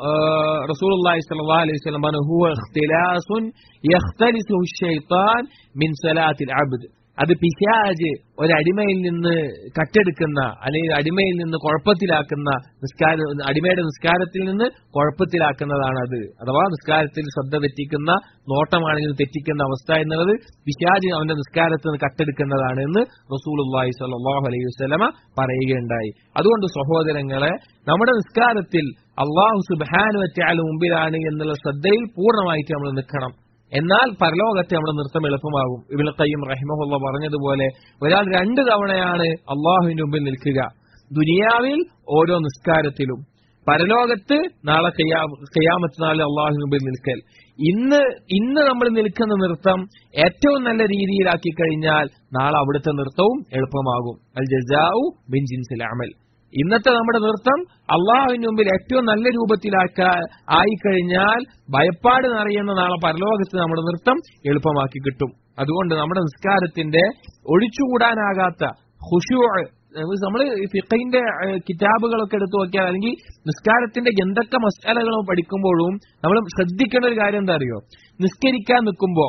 റസൂലുള്ളാഹി സ്വല്ലല്ലാഹു അലൈഹി വസല്ലം പറഞ്ഞു ഹുവ ഇഖ്തിലാസുൻ യഖ്തലിസുഹു ശൈത്താൻ മിൻ സലാത്തിൽ അബ്ദ് അത് പിശാജ് ഒരടിമയിൽ നിന്ന് കട്ടെടുക്കുന്ന അല്ലെങ്കിൽ അടിമയിൽ നിന്ന് കുഴപ്പത്തിലാക്കുന്ന നിസ്കാര അടിമയുടെ നിസ്കാരത്തിൽ നിന്ന് കുഴപ്പത്തിലാക്കുന്നതാണ് അത് അഥവാ നിസ്കാരത്തിൽ ശ്രദ്ധ തെറ്റിക്കുന്ന നോട്ടമാണെങ്കിൽ തെറ്റിക്കുന്ന അവസ്ഥ എന്നുള്ളത് പിശാജ് അവന്റെ നിസ്കാരത്തിൽ നിന്ന് കട്ടെടുക്കുന്നതാണ് എന്ന് റസൂലുള്ളാഹി സ്വല്ലല്ലാഹു അലൈഹി വസല്ലമ പറയുകയുണ്ടായി അതുകൊണ്ട് സഹോദരങ്ങളെ നമ്മുടെ നിസ്കാരത്തിൽ അള്ളാഹു സുബാനുവറ്റാൽ മുമ്പിലാണ് എന്നുള്ള ശ്രദ്ധയിൽ പൂർണ്ണമായിട്ട് നമ്മൾ നിൽക്കണം എന്നാൽ പരലോകത്തെ നമ്മുടെ നൃത്തം എളുപ്പമാകും ഇബിന് കയ്യം റഹിമഹുള്ള പറഞ്ഞതുപോലെ ഒരാൾ രണ്ട് തവണയാണ് അള്ളാഹുവിന്റെ മുമ്പിൽ നിൽക്കുക ദുനിയാവിൽ ഓരോ നിസ്കാരത്തിലും പരലോകത്ത് നാളെ കയ്യാമത്ത് നാളിൽ അള്ളാഹുവിന് മുമ്പിൽ നിൽക്കൽ ഇന്ന് ഇന്ന് നമ്മൾ നിൽക്കുന്ന നൃത്തം ഏറ്റവും നല്ല രീതിയിലാക്കി കഴിഞ്ഞാൽ നാളെ അവിടുത്തെ നൃത്തവും എളുപ്പമാകും അൽ ജസാഉ ബിൻ ജിൻസിൽ അമൽ ഇന്നത്തെ നമ്മുടെ നൃത്തം അള്ളാഹുവിന് മുമ്പിൽ ഏറ്റവും നല്ല രൂപത്തിലാക്ക ആയിക്കഴിഞ്ഞാൽ ഭയപ്പാട് നിറയുന്ന നാളെ പരലോകത്ത് നമ്മുടെ നൃത്തം എളുപ്പമാക്കി കിട്ടും അതുകൊണ്ട് നമ്മുടെ നിസ്കാരത്തിന്റെ ഒഴിച്ചുകൂടാനാകാത്ത ഹുഷു നമ്മൾ ഫിഖിന്റെ കിതാബുകളൊക്കെ എടുത്തു നോക്കിയാൽ അല്ലെങ്കിൽ നിസ്കാരത്തിന്റെ എന്തൊക്കെ മസാലകളും പഠിക്കുമ്പോഴും നമ്മൾ ശ്രദ്ധിക്കേണ്ട ഒരു കാര്യം എന്താ അറിയോ നിസ്കരിക്കാൻ നിൽക്കുമ്പോ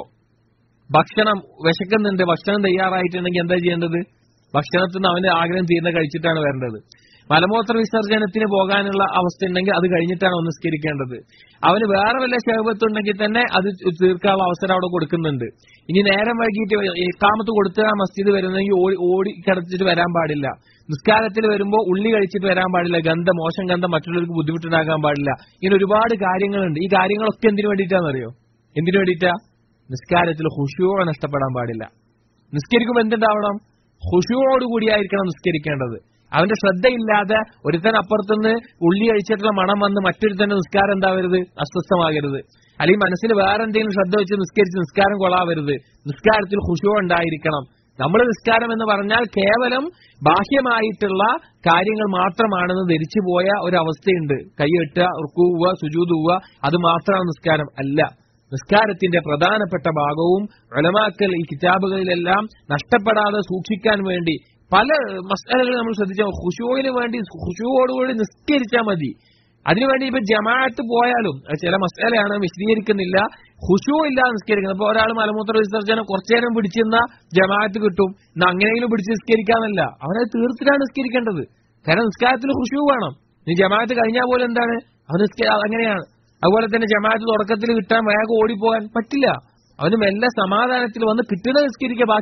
ഭക്ഷണം വിശക്കുന്നുണ്ട് ഭക്ഷണം തയ്യാറായിട്ടുണ്ടെങ്കിൽ എന്താ ചെയ്യേണ്ടത് ഭക്ഷണത്തിൽ നിന്ന് അവന്റെ ആഗ്രഹം തീർന്ന കഴിച്ചിട്ടാണ് വരേണ്ടത് മലമൂത്ര വിസർജനത്തിന് പോകാനുള്ള അവസ്ഥ ഉണ്ടെങ്കിൽ അത് കഴിഞ്ഞിട്ടാണ് ഒന്ന് നിസ്കരിക്കേണ്ടത് അവന് വേറെ വല്ല ശേപത്തുണ്ടെങ്കിൽ തന്നെ അത് തീർക്കാനുള്ള അവസരം അവിടെ കൊടുക്കുന്നുണ്ട് ഇനി നേരം വൈകിട്ട് ഇക്കാമത്ത് കൊടുത്ത് ആ മസ്ജിദ് വരുന്നെങ്കിൽ ഓടി കിടത്തിട്ട് വരാൻ പാടില്ല നിസ്കാരത്തിൽ വരുമ്പോൾ ഉള്ളി കഴിച്ചിട്ട് വരാൻ പാടില്ല ഗന്ധം മോശം ഗന്ധം മറ്റുള്ളവർക്ക് ബുദ്ധിമുട്ടുണ്ടാകാൻ പാടില്ല ഇങ്ങനെ ഒരുപാട് കാര്യങ്ങളുണ്ട് ഈ കാര്യങ്ങളൊക്കെ എന്തിനു വേണ്ടിയിട്ടാണെന്നറിയോ എന്തിനു വേണ്ടിയിട്ടാ നിസ്കാരത്തിൽ ഹുഷുവോ നഷ്ടപ്പെടാൻ പാടില്ല നിസ്കരിക്കുമ്പോൾ എന്തുണ്ടാവണം ഹുഷുവോടുകൂടിയായിരിക്കണം നിസ്കരിക്കേണ്ടത് അവന്റെ ശ്രദ്ധയില്ലാതെ ഒരുത്തൻ അപ്പുറത്തുനിന്ന് ഉള്ളി കഴിച്ചിട്ടുള്ള മണം വന്ന് മറ്റൊരുത്തന്റെ നിസ്കാരം എന്താവരുത് അസ്വസ്ഥമാകരുത് അല്ലെങ്കിൽ മനസ്സിൽ വേറെ എന്തെങ്കിലും ശ്രദ്ധ വെച്ച് നിസ്കരിച്ച് നിസ്കാരം കൊള്ളാവരുത് നിസ്കാരത്തിൽ ഹുഷുവ ഉണ്ടായിരിക്കണം നമ്മൾ നിസ്കാരം എന്ന് പറഞ്ഞാൽ കേവലം ബാഹ്യമായിട്ടുള്ള കാര്യങ്ങൾ മാത്രമാണെന്ന് ധരിച്ചു പോയ ഒരു അവസ്ഥയുണ്ട് കൈയെട്ടുക ഉറുക്കുവ സുജൂതുവ അത് മാത്രമാണ് നിസ്കാരം അല്ല നിസ്കാരത്തിന്റെ പ്രധാനപ്പെട്ട ഭാഗവും ഒലമാക്കൽ ഈ കിതാബുകളിലെല്ലാം നഷ്ടപ്പെടാതെ സൂക്ഷിക്കാൻ വേണ്ടി പല മസാലകൾ നമ്മൾ ശ്രദ്ധിച്ചാൽ ഹുഷുവിന് വേണ്ടി ഹുഷുവോടുകൂടി നിസ്കരിച്ചാൽ മതി അതിനുവേണ്ടി ഇപ്പൊ ജമാഅത്ത് പോയാലും ചില മസാലയാണ് വിശദീകരിക്കുന്നില്ല ഹുഷു ഇല്ലാതെ നിസ്കരിക്കുന്നത് ഇപ്പൊ ഒരാൾ മലമൂത്ര വിസർജനം കുറച്ചു നേരം പിടിച്ചിരുന്ന ജമാഅത്ത് കിട്ടും ഇന്ന് അങ്ങനെയെങ്കിലും പിടിച്ച് നിസ്കരിക്കാന്നല്ല അവനെ തീർത്തിട്ടാണ് നിസ്കരിക്കേണ്ടത് കാരണം നിസ്കാരത്തിൽ ഹുഷു വേണം നീ ജമാഅത്ത് കഴിഞ്ഞാൽ പോലും എന്താണ് അവൻ അങ്ങനെയാണ് അതുപോലെ തന്നെ ജമാഅത്ത് തുടക്കത്തിൽ കിട്ടാൻ വേഗം ഓടിപ്പോകാൻ പറ്റില്ല അവന് മെല്ലെ സമാധാനത്തിൽ വന്ന് കിട്ടുന്ന നിസ്കരിക്കുക ബാക്കി അവൻ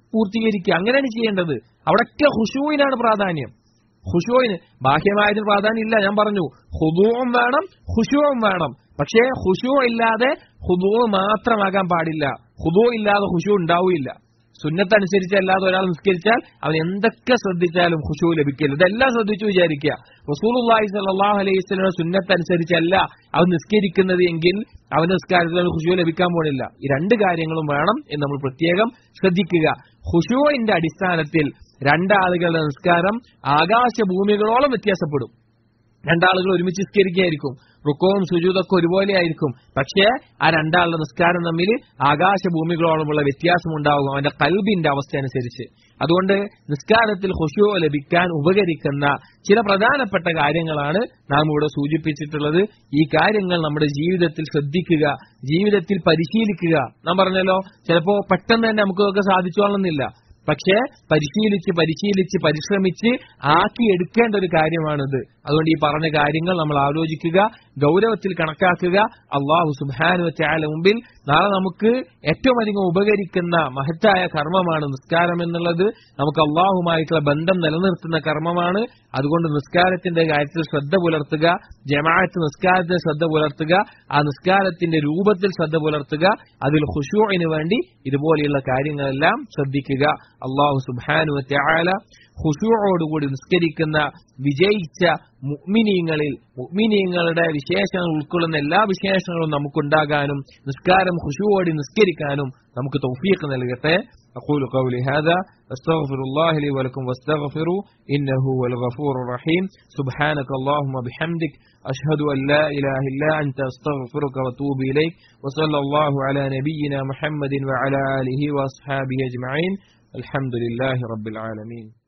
പൂർത്തീകരിക്കുക അങ്ങനെയാണ് ചെയ്യേണ്ടത് അവിടൊക്കെ ഹുഷൂവിനാണ് പ്രാധാന്യം ഹുഷുവിന് ബാഹ്യമായതിന് പ്രാധാന്യം ഇല്ല ഞാൻ പറഞ്ഞു ഹുദൂവും വേണം ഹുഷുവും വേണം പക്ഷേ ഹുഷു ഇല്ലാതെ ഹുദൂ മാത്രമാകാൻ പാടില്ല ഹുദൂ ഇല്ലാതെ ഹുഷു ഉണ്ടാവില്ല സുന്നത്തനുസരിച്ച് അല്ലാതെ ഒരാൾ നിസ്കരിച്ചാൽ അവൻ എന്തൊക്കെ ശ്രദ്ധിച്ചാലും ഹുഷു ലഭിക്കില്ല ഇതെല്ലാം ശ്രദ്ധിച്ചു വിചാരിക്കുക റസൂലുള്ളാഹി സ്വല്ലല്ലാഹു അലൈഹി വസല്ലം സുന്നത്തനുസരിച്ചല്ല അവൻ നിസ്കരിക്കുന്നത് എങ്കിൽ അവന് നിസ്കാരത്തിൽ ഹുഷു ലഭിക്കാൻ പോണില്ല ഈ രണ്ട് കാര്യങ്ങളും വേണം എന്ന് നമ്മൾ പ്രത്യേകം ശ്രദ്ധിക്കുക ഹുഷുവിന്റെ അടിസ്ഥാനത്തിൽ രണ്ടാളുകളുടെ നിസ്കാരം ആകാശഭൂമികളോളം വ്യത്യാസപ്പെടും രണ്ടാളുകൾ ഒരുമിച്ച് നിസ്കരിക്കുകയായിരിക്കും റുക്കവും സുജൂതൊക്കെ ഒരുപോലെ ആയിരിക്കും പക്ഷേ ആ രണ്ടാളുടെ നിസ്കാരം തമ്മിൽ ആകാശഭൂമികളോളമുള്ള വ്യത്യാസം ഉണ്ടാകും അവന്റെ കൽബിന്റെ അവസ്ഥ അനുസരിച്ച് അതുകൊണ്ട് നിസ്കാരത്തിൽ ഹുഷു ലഭിക്കാൻ ഉപകരിക്കുന്ന ചില പ്രധാനപ്പെട്ട കാര്യങ്ങളാണ് നാം ഇവിടെ സൂചിപ്പിച്ചിട്ടുള്ളത് ഈ കാര്യങ്ങൾ നമ്മുടെ ജീവിതത്തിൽ ശ്രദ്ധിക്കുക ജീവിതത്തിൽ പരിശീലിക്കുക നാം പറഞ്ഞല്ലോ ചിലപ്പോ പെട്ടെന്ന് തന്നെ നമുക്കൊക്കെ സാധിച്ചോളണമെന്നില്ല പക്ഷേ പരിശീലിച്ച് പരിശീലിച്ച് പരിശ്രമിച്ച് ആക്കിയെടുക്കേണ്ട ഒരു കാര്യമാണിത് അതുകൊണ്ട് ഈ പറഞ്ഞ കാര്യങ്ങൾ നമ്മൾ ആലോചിക്കുക ഗൗരവത്തിൽ കണക്കാക്കുക അള്ളാഹു സുബാനു ചായാല മുമ്പിൽ നാളെ നമുക്ക് ഏറ്റവും അധികം ഉപകരിക്കുന്ന മഹത്തായ കർമ്മമാണ് നിസ്കാരം എന്നുള്ളത് നമുക്ക് അള്ളാഹുമായിട്ടുള്ള ബന്ധം നിലനിർത്തുന്ന കർമ്മമാണ് അതുകൊണ്ട് നിസ്കാരത്തിന്റെ കാര്യത്തിൽ ശ്രദ്ധ പുലർത്തുക ജമാഅത്ത് നിസ്കാരത്തിൽ ശ്രദ്ധ പുലർത്തുക ആ നിസ്കാരത്തിന്റെ രൂപത്തിൽ ശ്രദ്ധ പുലർത്തുക അതിൽ ഹുഷൂഇന് വേണ്ടി ഇതുപോലെയുള്ള കാര്യങ്ങളെല്ലാം ശ്രദ്ധിക്കുക അള്ളാഹു സുബാനു ചായാല ഹുഷൂറോടുകൂടി നിസ്കരിക്കുന്ന വിജയിച്ച മുഅ്മിനീങ്ങളിൽ മുഅ്മിനീങ്ങളുടെ വിശേഷങ്ങൾ ഉൾക്കൊള്ളുന്ന എല്ലാ വിശേഷങ്ങളും നമുക്കുണ്ടാകാനും നിസ്കാരം ഹുഷുവോടി നിസ്കരിക്കാനും നമുക്ക് തൗഫീഖ് നൽകട്ടെ أقول قولي هذا أستغفر الله لي ولكم واستغفروا إنه هو الغفور الرحيم سبحانك اللهم بحمدك أشهد أن لا إله إلا أنت أستغفرك وأتوب إليك وصلى الله على نبينا محمد وعلى آله وأصحابه أجمعين الحمد لله رب العالمين